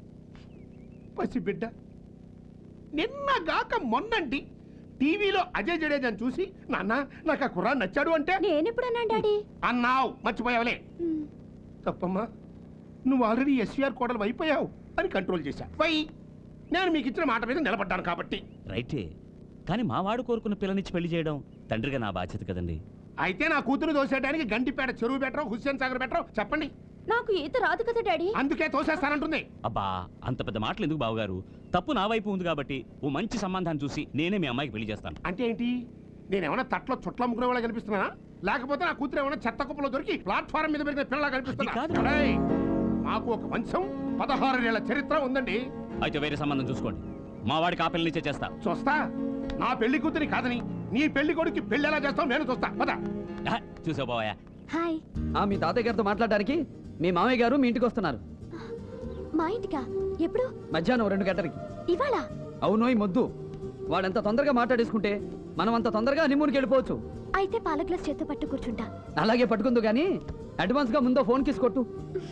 పసి బిడ్డ నిన్న గాక మొన్నండి టీవీలో అజయ్ జడేజాని చూసి నాన్న నాకు ఆ కుర్రాడు నచ్చాడు అంటే నేనెప్పుడన్నాను డాడీ అన్నావు మర్చిపోయావులే తప్పమ్మా నువ్వు ఆల్రెడీ ఎస్వీఆర్ కోడలు అయిపోయావు అని కంట్రోల్ చేశా వై నేను మీకు ఇచ్చిన మాట మీద నిలబడ్డాను కాబట్టి రైటే కానీ మా వాడు కోరుకున్న పిల్లనిచ్చి పెళ్లి చేయడం తండ్రిగా నా బాధ్యత కదండి అయితే నా కూతురు దోసేయడానికి గంటిపేట చెరువు బెటరో హుస్సేన్ సాగర్ బెటరో చెప్పండి నాకు ఈత రాదు కదా డాడీ అందుకే తోసేస్తానంటుంది అబ్బా అంత పెద్ద మాటలు ఎందుకు బావగారు తప్పు నా వైపు ఉంది కాబట్టి ఓ మంచి సంబంధాన్ని చూసి నేనే మీ అమ్మాయికి పెళ్లి చేస్తాను అంటే ఏంటి నేనేమన్నా తట్లో చుట్ల ముగ్గురు వాళ్ళ కనిపిస్తున్నానా లేకపోతే నా కూతురు ఏమైనా చెత్త కుప్పలో దొరికి ప్లాట్ఫారం మీద పెరిగిన పిల్లలా కనిపిస్తున్నా ఒరేయ్, మాకు ఒక వంశం పదహారు ఏళ్ల చరిత్ర ఉందండి అయితే వేరే సంబంధం చూసుకోండి మా వాడికి ఆ పిల్లనిచ్చే చేస్తా చూస్తా నా పెళ్లి కూతురి కాదని నీ పెళ్లి కొడుకు పెళ్లి ఎలా చేస్తావు నేను చూస్తా పద చూసావు బావయ్య హాయ్ ఆ మీ తాతయ్య గారితో మాట్లాడడానికి మీ మామయ్య గారు మీ ఇంటికి వస్తున్నారు మా ఇంటికా ఎప్పుడు మధ్యాహ్నం రెండు గంటలకి ఇవాళ అవునోయ్ మొద్దు వాడంత తొందరగా మాట్లాడేసుకుంటే మనం అంత తొందరగా హనీమూన్కి వెళ్ళిపోవచ్చు అయితే పాల గ్లాస్ చేత్తో పట్టు కూర్చుంటా అలాగే పట్టుకుందు కానీ అడ్వాన్స్ గా ముందో ఫోన్ కిస్ కొట్టు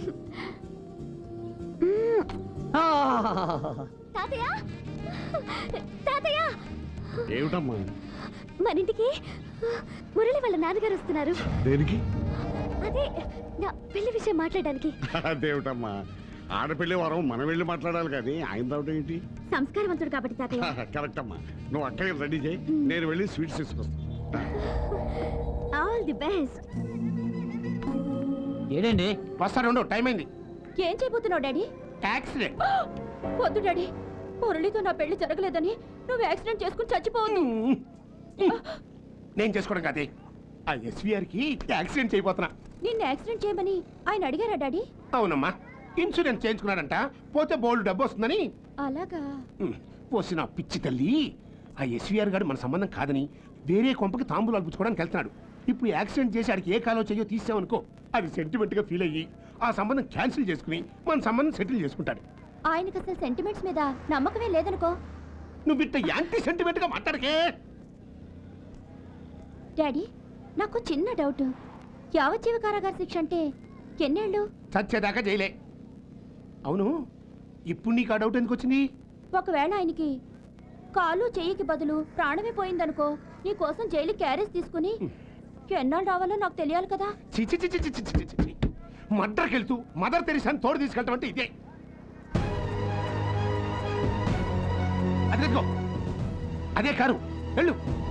ఆ! తాతయ్య తాతయ్య ఏమిటమ్మా మన ఇంటికి మురళి వాళ్ళ నాన్నగారు వస్తున్నారు దేనికి అదే నా పెళ్లి విషయం మాట్లాడడానికి అదేమిటమ్మా ఆడపిల్లి వరం మనం వెళ్ళి మాట్లాడాలి కానీ ఆయన రావడం ఏంటి సంస్కారవంతుడు కాబట్టి తాతయ్య కరెక్ట్ అమ్మా నువ్వు అక్కడికి రెడీ చేయి నేను వెళ్ళి స్వీట్స్ తీసుకొస్తాను ఆల్ ది బెస్ట్ ఏడండి వస్తాడు టైం అయింది ఏం చేయబోతున్నావు డాడీ యాక్సిడెంట్ వద్దు డాడీ మురళితో నా పెళ్లి జరగలేదని నువ్వు యాక్సిడెంట్ చేసుకుని చచ్చిపోవద్దు నేను చేసుకోవడం కాదే ఆ ఎస్వీఆర్ కి యాక్సిడెంట్ చేయబోతున్నా నిన్ను యాక్సిడెంట్ చేయమని ఆయన అడిగారా డాడీ అవునమ్మా ఇన్సూరెన్స్ చేయించుకున్నాడంట పోతే బోల్డ్ డబ్బు వస్తుందని అలాగా ఉమ్, పోసిన పిచ్చి తల్లి ఆ ఎస్వీఆర్ గారు మన సంబంధం కాదని వేరే కొంపకి తాంబూలు అల్పుకోవడానికి వెళ్తున్నాడు ఇప్పుడు యాక్సిడెంట్ చేసి ఆడికి ఏ కాలో చెయ్యో తీసామనుకో అది సెంటిమెంట్ గా ఫీల్ అయ్యి ఆ సంబంధం క్యాన్సిల్ చేసుకుని మన సంబంధం సెటిల్ చేసుకుంటాడు ఆయనకి అసలు సెంటిమెంట్స్ మీద నమ్మకమే లేదనుకో నువ్వు బిట్ట యాంటీ సెంటిమెంట్ గా మాట్లాడకే డాడీ నాకు చిన్న డౌట్ యావజ్జీవ కారాగార శిక్ష అంటే ఎన్నేళ్ళు చచ్చేదాకా జైలే అవును ఇప్పుడు నీకు ఆ డౌట్ ఎందుకు వచ్చింది ఒకవేళ ఆయనకి కాలు చెయ్యికి బదులు ప్రాణమే పోయిందనుకో నీ కోసం జైలు క్యారేజ్ తీసుకుని ఎన్నాళ్ళు రావాలో నాకు తెలియాలి కదా చిచి చిచి చిచి చిచి చిచి మడ్రకి వెళ్తూ మదర్ తెరిసాని తోడు తీసుకెళ్ళటం అంటే ఇదే అదిగో అదే కారు వెళ్ళు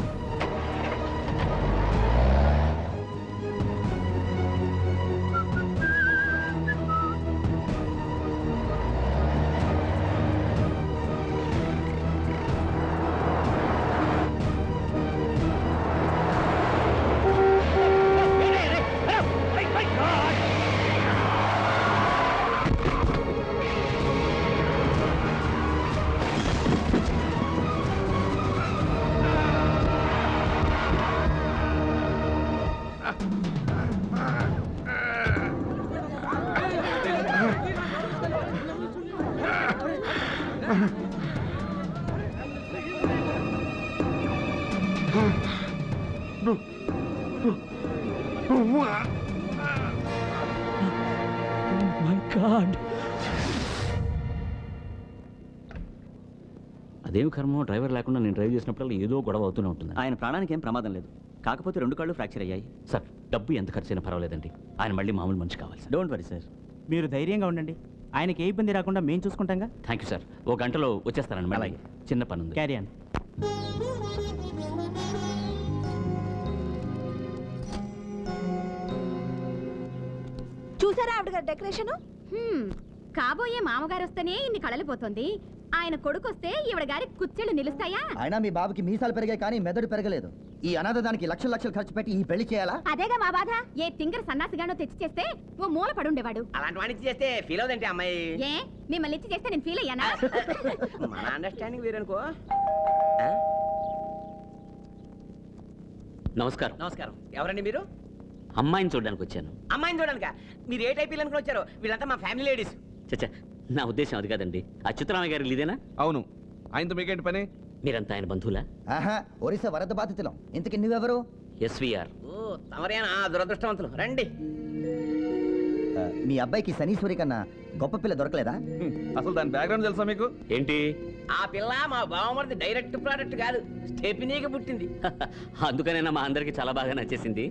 మై గాడ్ అదేం కర్మ డ్రైవర్ లేకుండా నేను డ్రైవ్ చేసినప్పుడు ఏదో గొడవ అవుతూనే ఉంటుంది ఆయన ప్రాణానికి ఏం ప్రమాదం లేదు కాకపోతే రెండు కాళ్ళు ఫ్రాక్చర్ అయ్యాయి సార్ డబ్బు ఎంత ఖర్చు అయినా పర్వాలేదండి ఆయన మళ్ళీ మామూలు మనిషి కావాలి సార్ డోంట్ వరీ సార్ మీరు ధైర్యంగా ఉండండి ఆయనకి ఏ ఇబ్బంది రాకుండా మేము చూసుకుంటాంగా థ్యాంక్ యూ సార్ ఓ గంటలో వచ్చేస్తానండి మళ్ళీ చిన్న పని ఉంది క్యారీ ఆన్ చూసారా ఆవిడ గారి డెకరేషన్ కాబోయే మామగారు వస్తేనే ఇన్ని కళలిపోతుంది ఆయన కొడుకు వస్తే ఈవిడ గారి కుచ్చెళ్ళు నిలుస్తాయా అయినా మీ బాబుకి మీసాలు పెరిగాయి కానీ మెదడు పెరగలేదు ఈ అనాథ దానికి లక్షలు లక్షలు ఖర్చు పెట్టి ఈ పెళ్లి చేయాలా అదేగా మా బాధ ఏ తింగర సన్నాసిగానో తెచ్చి చేస్తే ఓ మూల పడుండేవాడు అలాంటి వాడిని చేస్తే ఫీల్ అవుదంటే అమ్మాయి ఏ మిమ్మల్ని ఇచ్చి చేస్తే నేను ఫీల్ అయ్యానా మన అండర్స్టాండింగ్ వేరనుకో నమస్కారం నమస్కారం ఎవరండి మీరు అమ్మాయిని చూడడానికి వచ్చాను అమ్మాయిని చూడడానిక మీరు ఏ టైప్ అనుకుని వచ్చారో వీళ్ళంతా మా ఫ్యామిలీ లేడీస్ చచ్చా నా ఉద్దేశం అది కాదండి అచ్యుతరామయ్య గారు ఇదేనా అవును ఆయనతో మీకేంటి పని మీరంతా ఆయన బంధువులా ఆహా ఒరిస్సా వరద బాధితులం ఇంతకి నువ్వెవరు ఎస్విఆర్ ఓ తమరేనా దురదృష్టవంతులు రండి ఆ, మీ అబ్బాయికి శనీశ్వరి కన్నా గొప్ప పిల్ల దొరకలేదా అసలు దాని బ్యాక్గ్రౌండ్ తెలుసా మీకు ఏంటి ఆ పిల్ల మా బావమరిది డైరెక్ట్ ప్రోడక్ట్ కాదు స్టెపినీకి పుట్టింది అందుకనేనా మా అందరికి చాలా బాగా నచ్చేసింది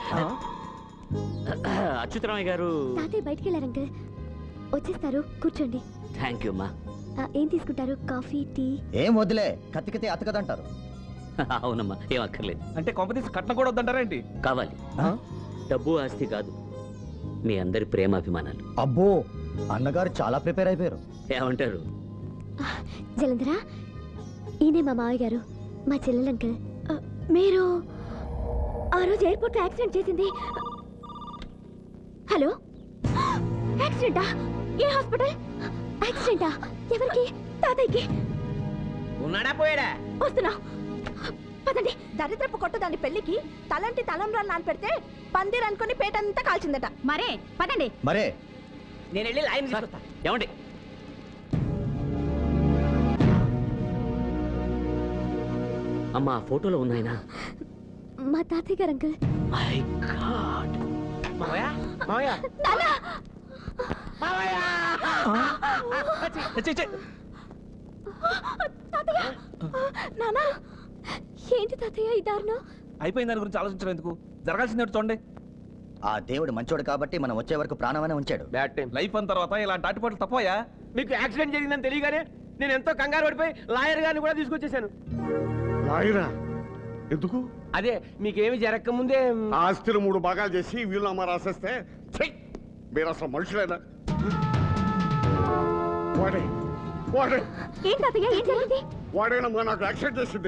అచ్యుతరామయ్య గారు తాతయ్య బయటికి వెళ్ళారు అంకుల్ వచ్చేస్తారు కూర్చోండి థ్యాంక్ యూ అమ్మా ఆ, ఏం తీసుకుంటారు కాఫీ టీ ఏం వదిలే కత్తికితే అతకదంటారు అవునమ్మా ఏం అక్కర్లేదు అంటే కొంపతీసి కట్నం కూడా వద్దంటారా ఏంటి కావాలి డబ్బు ఆస్తి కాదు మీ అందరి ప్రేమాభిమానాలు అబ్బో అన్నగారు చాలా ప్రిపేర్ అయిపోయారు ఏమంటారు జలంధర ఈయనే మా మావయ్య గారు మా చెల్లెలు అంకుల్ ఆ, మీరు ఆ రోజు ఎయిర్పోర్ట్ యాక్సిడెంట్ చేసింది హలో యాక్సిడెంటా ఏ హాస్పిటల్ యాక్సిడెంటా ఎవరికి తాతయ్యకి ఉన్నాడా పోయాడా వస్తున్నా పదండి దరిద్రపు కొట్టు దాని పెళ్లికి తలంటి తలంబ్రాలు నాని పెడితే పందిర్ అనుకుని పేటంతా కాల్చిందట మరే పదండి మరే నేను వెళ్ళి లైన్ తీసుకొస్తా ఏమండి అమ్మా ఆ ఫోటోలో ఉన్నాయన మా తాతయ్య గారు అంకుల్ మై గాడ్ మావయ్య మావయ్య నాన్న తాతయ్య నాన్న ఏంటి తాతయ్య ఈ దారుణం అయిపోయిన దాని గురించి ఆలోచించడం ఎందుకు జరగాల్సింది ఏంటో చూడండి ఆ దేవుడు మంచోడు కాబట్టి మనం వచ్చే వరకు ప్రాణమనే ఉంచాడు బ్యాడ్ టైం లైఫ్ అన్న తర్వాత ఇలాంటి ఆటిపాట్లు తప్పయా మీకు యాక్సిడెంట్ జరిగిందని తెలియగానే నేను ఎంతో కంగారు పడిపోయి లాయర్ గారిని కూడా తీసుకొచ్చేసాను లాయరా ఎందుకు అదే మీకేమి జరగక ముందే ఆస్తిని మూడు భాగాలు చేసి వీలునామా రాసేస్తే ఛీ! మీరు అసలు మనుషులేనా వాడే వాడే ఏంటి తాతయ్య ఏం జరిగింది వాడేనమ్మా నాకు యాక్సిడెంట్ చేసింది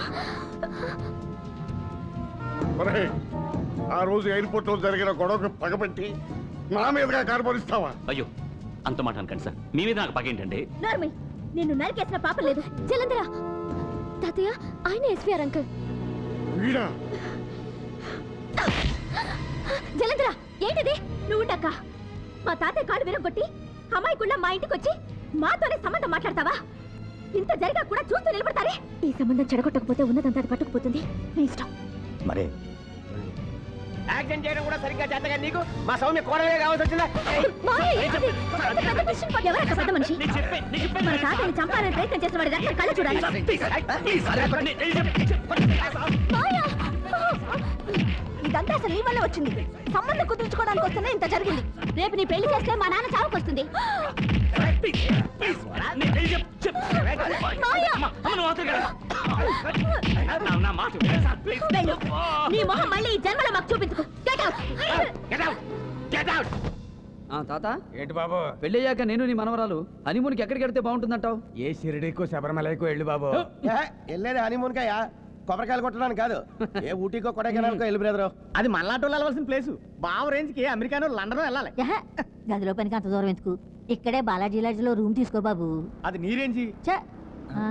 ఒరేయ్, ఆ రోజు ఎయిర్పోర్ట్ లో జరిగిన గొడవకు పగబెట్టి నా మీదుగా కార్పొరిస్తావా అయ్యో అంత మాట అనకండి సార్ మీ మీద నాకు పగేంటండి నార్మల్ నిన్ను నరికేసిన పాపం లేదు జలంధర తాతయ్య ఆయన ఎస్వీఆర్ అంకుల్ వీడా జలంధర ఏంటిది నువ్వు టక్క మా తాతయ్య కాళ్ళు విరగొట్టి అమ్మాయికుళ్ళ మా ఇంటికి వచ్చి మాతోనే సంబంధం మాట్లాడతావా ఇంత జరిగా కూడా చూస్తూ నిలబడతారే ఈ సంబంధం చెడగొట్టకపోతే ఉన్నదంతా అది పట్టుకుపోతుంది నీ ఇష్టం మరే యాక్సిడెంట్ చేయడం కూడా సరిగ్గా చేతగా నీకు మా సౌమ్య కోడలే కావాల్సి వచ్చిందా ఎవరక్క పెద్ద మనిషి మన తాతయ్యని చంపాలని ప్రయత్నం చేసిన వాడి రక్తం కళ్ళ చూడాలి మాయా! ఇదంతా అసలు నీ వల్ల వచ్చింది సంబంధం కుదుర్చుకోవడానికి వస్తేనే ఇంత జరిగింది రేపు నీ పెళ్లి చేస్తే మా నాన్న చావుకు వస్తుంది వెళ్ళు. నీ మొహం మళ్ళీ ఈ జన్మలో మాకు చూపించుకో Get out! ఆ తాత ఏంటి బాబు పెళ్ళయ్యాక నేను నీ మనవరాలు హనీమూన్కి ఎక్కడికి వెడితే బాగుంటుందంటావు ఏ షిరిడీకో శబరిమలైకో వెళ్ళు బాబు వెళ్ళేది హనీమూన్ కాయ కొబ్బరికాయలు కొట్టడానికి కాదు ఏ ఊటీకో కొడైకెనాల్కో వెళ్ళి బ్రదరు అది మనలాంటి వాళ్ళు వెళ్ళవలసిన ప్లేస్ బావ రేంజ్ కి అమెరికానో లండన్ వెళ్ళాలి గదిలో పనికి అంత దూరం ఎందుకు ఇక్కడే బాలాజీ లాడ్జ్లో రూమ్ తీసుకో బాబు అది నీ రేంజ్ ఛ! ఆ?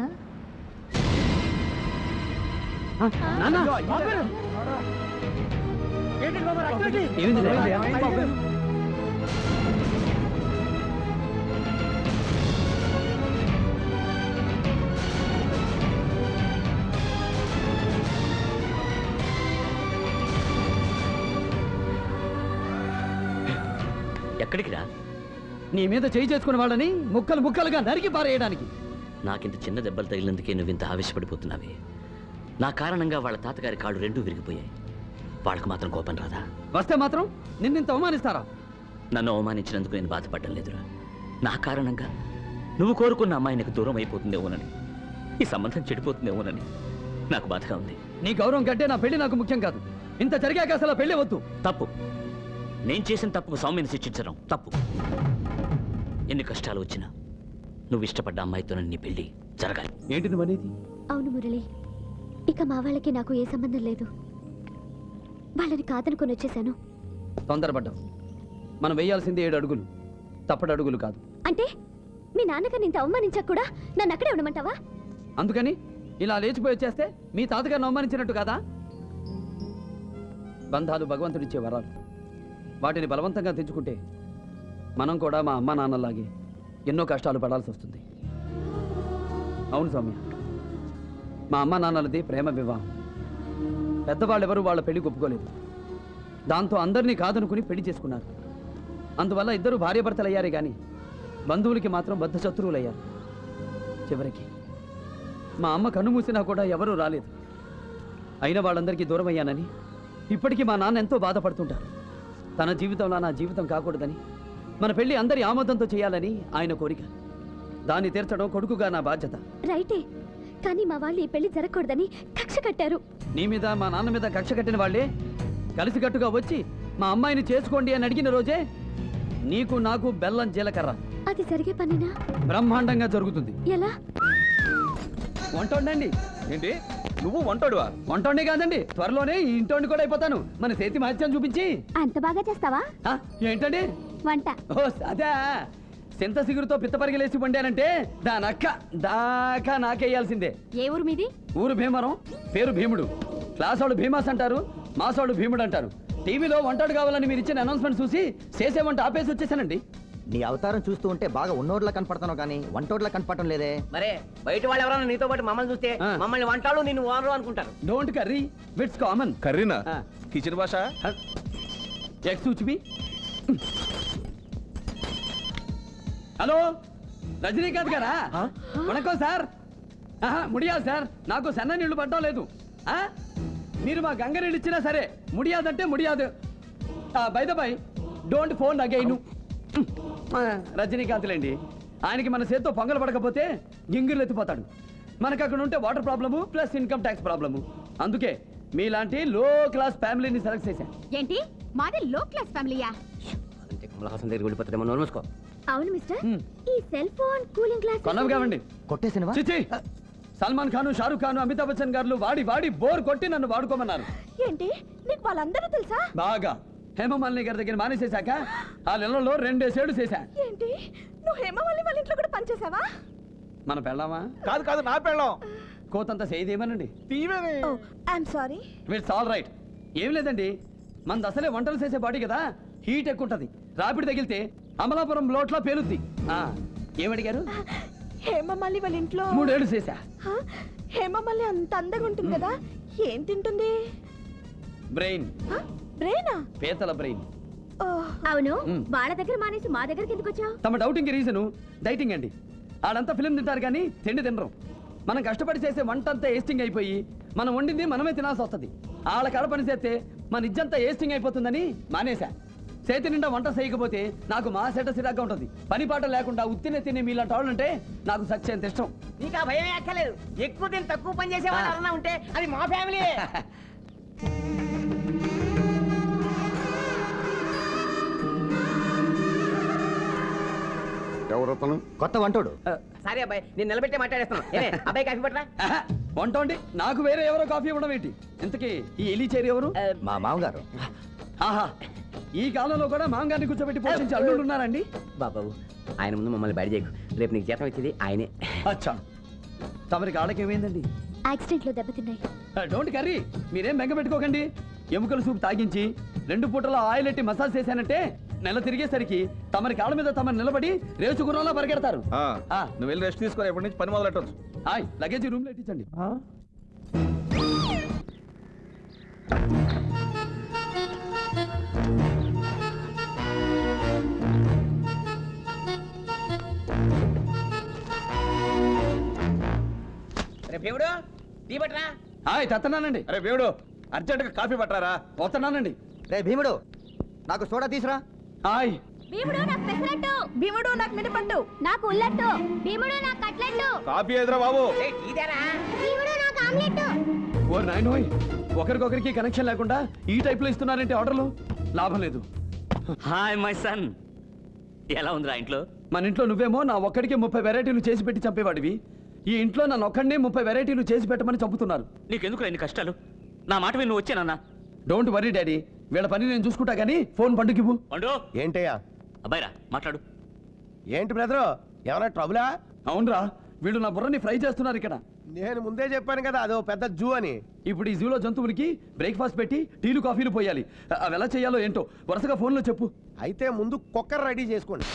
ఎక్కడికి రా నీ మీద చేయి చేసుకున్న వాళ్ళని ముక్కలు ముక్కలుగా నరికి పారేయడానికి నాకింత చిన్న దెబ్బలు తగిలినందుకే నువ్వు ఇంత ఆవేశపడిపోతున్నావే నా కారణంగా వాళ్ళ తాతగారి కాళ్ళు రెండూ విరిగిపోయాయి వాళ్ళకు మాత్రం కోపం రాదా వస్తే మాత్రం నిన్నింత అవమానిస్తారా నన్ను అవమానించినందుకు నేను బాధపడడం లేదురా నా కారణంగా నువ్వు కోరుకున్న అమ్మాయి నీకు దూరం అయిపోతుందేమోనని ఈ సంబంధం చెడిపోతుందేమోనని నాకు బాధగా ఉంది నీ గౌరవం కంటే నా పెళ్లి నాకు ముఖ్యం కాదు ఇంత జరిగాక అసలు ఆ పెళ్లి వద్దు తప్పు నేను చేసిన తప్పుకు సౌమ్యని శిక్షించడం తప్పు ఎన్ని కష్టాలు వచ్చినా నువ్వు ఇష్టపడ్డ అమ్మాయితో నీ పెళ్లి జరగాలి ఏంటి నువ్వు అనేది అవును మురళి ఇక మా వాళ్ళకి నాకు ఏ సంబంధం లేదు వాళ్ళని కాదనుకొని వచ్చేసాను తొందరపడ్డావు మనం వేయాల్సింది ఏడు అడుగులు తప్పడు అడుగులు కాదు అంటే మీ నాన్నగారిని ఇంత అవమానించాక కూడా నన్ను అక్కడే ఉండమంటావా అందుకని ఇలా లేచిపోయి వచ్చేస్తే మీ తాతగారిని అవమానించినట్టు కాదా బంధాలు భగవంతుడిచ్చే వరాలు వాటిని బలవంతంగా తెచ్చుకుంటే మనం కూడా మా అమ్మ నాన్నలాగే ఎన్నో కష్టాలు పడాల్సి వస్తుంది అవును సౌమ్య మా అమ్మ నాన్నలది ప్రేమ వివాహం పెద్దవాళ్ళెవరూ వాళ్ళ పెళ్లి ఒప్పుకోలేదు దాంతో అందరినీ కాదనుకుని పెళ్లి చేసుకున్నారు అందువల్ల ఇద్దరు భార్యాభర్తలు అయ్యారే కానీ బంధువులకి మాత్రం బద్ధ శత్రువులయ్యారు చివరికి మా అమ్మ కన్ను మూసినా కూడా ఎవరూ రాలేదు అయిన వాళ్ళందరికీ దూరం అయ్యానని ఇప్పటికీ మా నాన్న ఎంతో బాధపడుతుంటారు తన జీవితంలో నా జీవితం కాకూడదని మన పెళ్లి అందరి ఆమోదంతో చేయాలని ఆయన కోరిక దాన్ని తీర్చడం కొడుకుగా నా బాధ్యత రైటే కానీ మా వాళ్ళు ఈ పెళ్లి జరగకూడదని కక్ష కట్టారు నీ మీద మా నాన్న మీద కక్ష కట్టిన వాళ్ళే కలిసికట్టుగా వచ్చి మా అమ్మాయిని చేసుకోండి అని అడిగిన రోజే నీకు నాకు బెల్లం జీలకర్ర అది జరిగే పనినా బ్రహ్మాండంగా జరుగుతుంది ఎలా వంట వండండి ఏంటి నువ్వు వంటోడువా వంటోడే కాదండి త్వరలోనే ఈ ఇంటోండి కూడా అయిపోతాను మన చేతి మహత్యం చూపించి అంత బాగా చేస్తావా ఆ, ఏంటండి వంట ఓ అదే సింత సిగురుతో పిత్తపరిగలేసి వండానంటే దాని అక్క దాకా నాకేయాల్సిందే ఏ ఊరు మీది ఊరు భీమవరం పేరు భీముడు క్లాసోడు భీమాస్ అంటారు మాసోడు భీముడు అంటారు టీవీలో వంటాడు కావాలని మీరు ఇచ్చిన అనౌన్స్మెంట్ చూసి చేసే వంట ఆపేసి వచ్చేసానండి నీ అవతారం చూస్తూ ఉంటే బాగా ఉన్నోడ్లా కనపడతాను కానీ వంటోడ్లా కనపడటం లేదే మరే బయట వాళ్ళు ఎవరైనా నీతో పాటు మమ్మల్ని చూస్తే మమ్మల్ని వంటాలు నిన్ను ఓనరు అనుకుంటారు డోంట్ కర్రీ విట్స్ కామన్ కర్రీనా కిచెన్ భాష ఎక్స్ చూచివి హలో రజనీకాంత్ గారా వణకం సార్ ఆహా, ముడియాదు సార్ నాకు సన్న నీళ్లు పడ్డం లేదు ఆ? మీరు మా గంగ నీళ్ళు ఇచ్చినా సరే ముడియాదంటే ముడియాదు by the by don't phone again రజనీకాంత్లేండి ఆయనకి మన చేత్తో పొంగలు పడకపోతే గింగిర్లు ఎత్తిపోతాడు మనకు అక్కడ ఉంటే water problem plus income tax problem అందుకే మీలాంటి లో క్లాస్ ఫ్యామిలీని సెలెక్ట్ చేశాను ఏంటి మాది లో క్లాస్ ఫ్యామిలీయా అంటే కమల హాసన్ దగ్గర వెళ్ళిపోతాడేమో నోరు మూసుకో అవును మిస్టర్ ఈ సెల్ ఫోన్ కూలింగ్ గ్లాస్ కొన్నవి కావండి కొట్టేసినవా చిచి సల్మాన్ ఖాన్ షారుఖ్ ఖాన్ అమితాబ్ బచ్చన్ గారు వాడి వాడి బోర్ కొట్టి నన్ను వాడుకోమన్నారు ఏంటి నీకు వాళ్ళందరూ తెలుసా బాగా హేమమాలిని గారి దగ్గర మానేసేశాక ఆ నెలలో రెండేసేడు చేశా ఏంటి నువ్వు హేమవల్లి వాళ్ళ ఇంట్లో కూడా పనిచేసావా మన పెళ్ళామా కాదు కాదు నా పెళ్ళం కోతంత చేయదేమనండి తీవేనే I'm sorry it's all right ఏం లేదండి మనది అసలే వంటలు చేసే బాడీ కదా హీట్ ఎక్కువ ఉంటది రాపిడి తగిలితే అమలాపురం లోట్లా పేలుద్ది ఆ, ఏమడిగారు హేమమల్లి వాళ్ళ ఇంట్లో మూడేళ్ళు చేశా హ? హేమమల్లి అంత అందంగా ఉంటుంది కదా ఏం తింటుంది బ్రెయిన్ బ్రెయినా పీతల బ్రెయిన్ అవును మ్. వాళ్ళ దగ్గర మానేసి మా దగ్గరికి ఎందుకు వచ్చావు తమ డౌటింగ్ రీజను డైటింగ్ అండి ఆడంతా ఫిలిం తింటారు కానీ తిండి తినరు మనం కష్టపడి చేసే వంట అంతా ఏస్టింగ్ అయిపోయి మనం వండింది మనమే తినాల్సి వస్తుంది ఆళ్ళ కాడ పని చేస్తే మన ఇజ్జంతా ఏస్టింగ్ అయిపోతుందని మానేశా చేతి నిండా వంట చేయకపోతే నాకు మా సెట సిరాగ్గా ఉంటుంది పని పాట లేకుండా ఉత్తినే తినే మీలాంటి వాళ్ళు అంటే నాకు సత్యంత ఇష్టం నీకు ఆ భయం ఎక్కలేదు ఎక్కువ తిని తక్కువ పని చేసేవాళ్ళు ఎవరన్నా ఉంటే అది మా ఫ్యామిలీ ఎవరతను కొత్త వంటోడు సరే అబ్బాయి నేను నిలబెట్టే మాట్లాడేస్తున్నాను ఏమే, అబ్బాయి కాఫీ పట్టరా వంట వండి నాకు వేరే ఎవరో కాఫీ ఇవ్వడం ఏంటి ఇంతకీ ఈ ఎలి చేరి ఎవరు మా మామగారు ఆహా ఈ కాలంలో కూడా మామగారిని కూర్చోబెట్టి పోషించి అల్లుళ్ళు ఉన్నారండి బాబాబు ఆయన ముందు మమ్మల్ని బయట చేయకు రేపు నీకు జీతం ఇచ్చేది ఆయనే అచ్చా తమరికి ఆళ్ళకి ఏమైందండి యాక్సిడెంట్ లో దెబ్బతిన్నాయి డోంట్ కర్రీ మీరేం బెంగ పెట్టుకోకండి ఎముకల సూప్ తాగించి రెండు పూటల ఆయిల్ ఎట్టి మసాజ్ చేశానంటే నెల తిరిగేసరికి తమరి కాళ్ళ మీద తమరు నిలబడి రేసు గుర్రంలో పరిగెడతారు నువ్వు వెళ్ళి రెస్ట్ తీసుకో ఎప్పటి నుంచి పని మొదలెట్టవచ్చు హాయ్ లగేజ్ రూమ్ లో ఎట్టించండి రేపు దేవుడు టీ పట్టరా హాయ్ తెత్తన్నానండి అరే దేవుడు అర్జెంట్ గా కాఫీ పట్టారా పోతున్నానండి రే భీముడు నాకు సోడా తీసురా హాయ్ భీముడు నాకు పెసరట్టు భీముడు నాకు మినపట్టు నాకు ఉల్లట్టు భీముడు నాకు కట్లెట్టు కాఫీ ఎదురా బాబు భీముడు నాకు ఆమ్లెట్ ఓ నాయనోయ్ ఒకరికొకరికి కనెక్షన్ లేకుండా ఈ టైప్ లో ఇస్తున్నారంటే ఆర్డర్లు లాభం లేదు హాయ్ మై సన్ ఎలా ఉందిరా ఇంట్లో మన ఇంట్లో నువ్వేమో నా ఒక్కడికి ముప్పై వెరైటీలు చేసి పెట్టి చంపేవాడివి ఈ ఇంట్లో నన్ను ఒక్కడినే ముప్పై వెరైటీలు చేసి పెట్టమని చంపుతున్నారు నీకెందుకు ఎన్ని కష్టాలు నా మాట విని నువ్వు వచ్చానన్నా డోంట్ వరీ డాడీ వీళ్ళ పని నేను చూసుకుంటా కానీ ఫోన్ పండుగివ్వు పండు ఏంటయ్యా అబ్బాయిరా మాట్లాడు ఏంటి బ్రదరు ఏమైనా ట్రబులా అవునరా వీళ్ళు నా బుర్రని ఫ్రై చేస్తున్నారు ఇక్కడ నేను ముందే చెప్పాను కదా అదో పెద్ద జూ అని ఇప్పుడు ఈ జూలో జంతువులకి బ్రేక్ఫాస్ట్ పెట్టి టీలు కాఫీలు పోయాలి అవి ఎలా చేయాలో ఏంటో వరుసగా ఫోన్లో చెప్పు అయితే ముందు కుక్కర్ రెడీ చేసుకోండి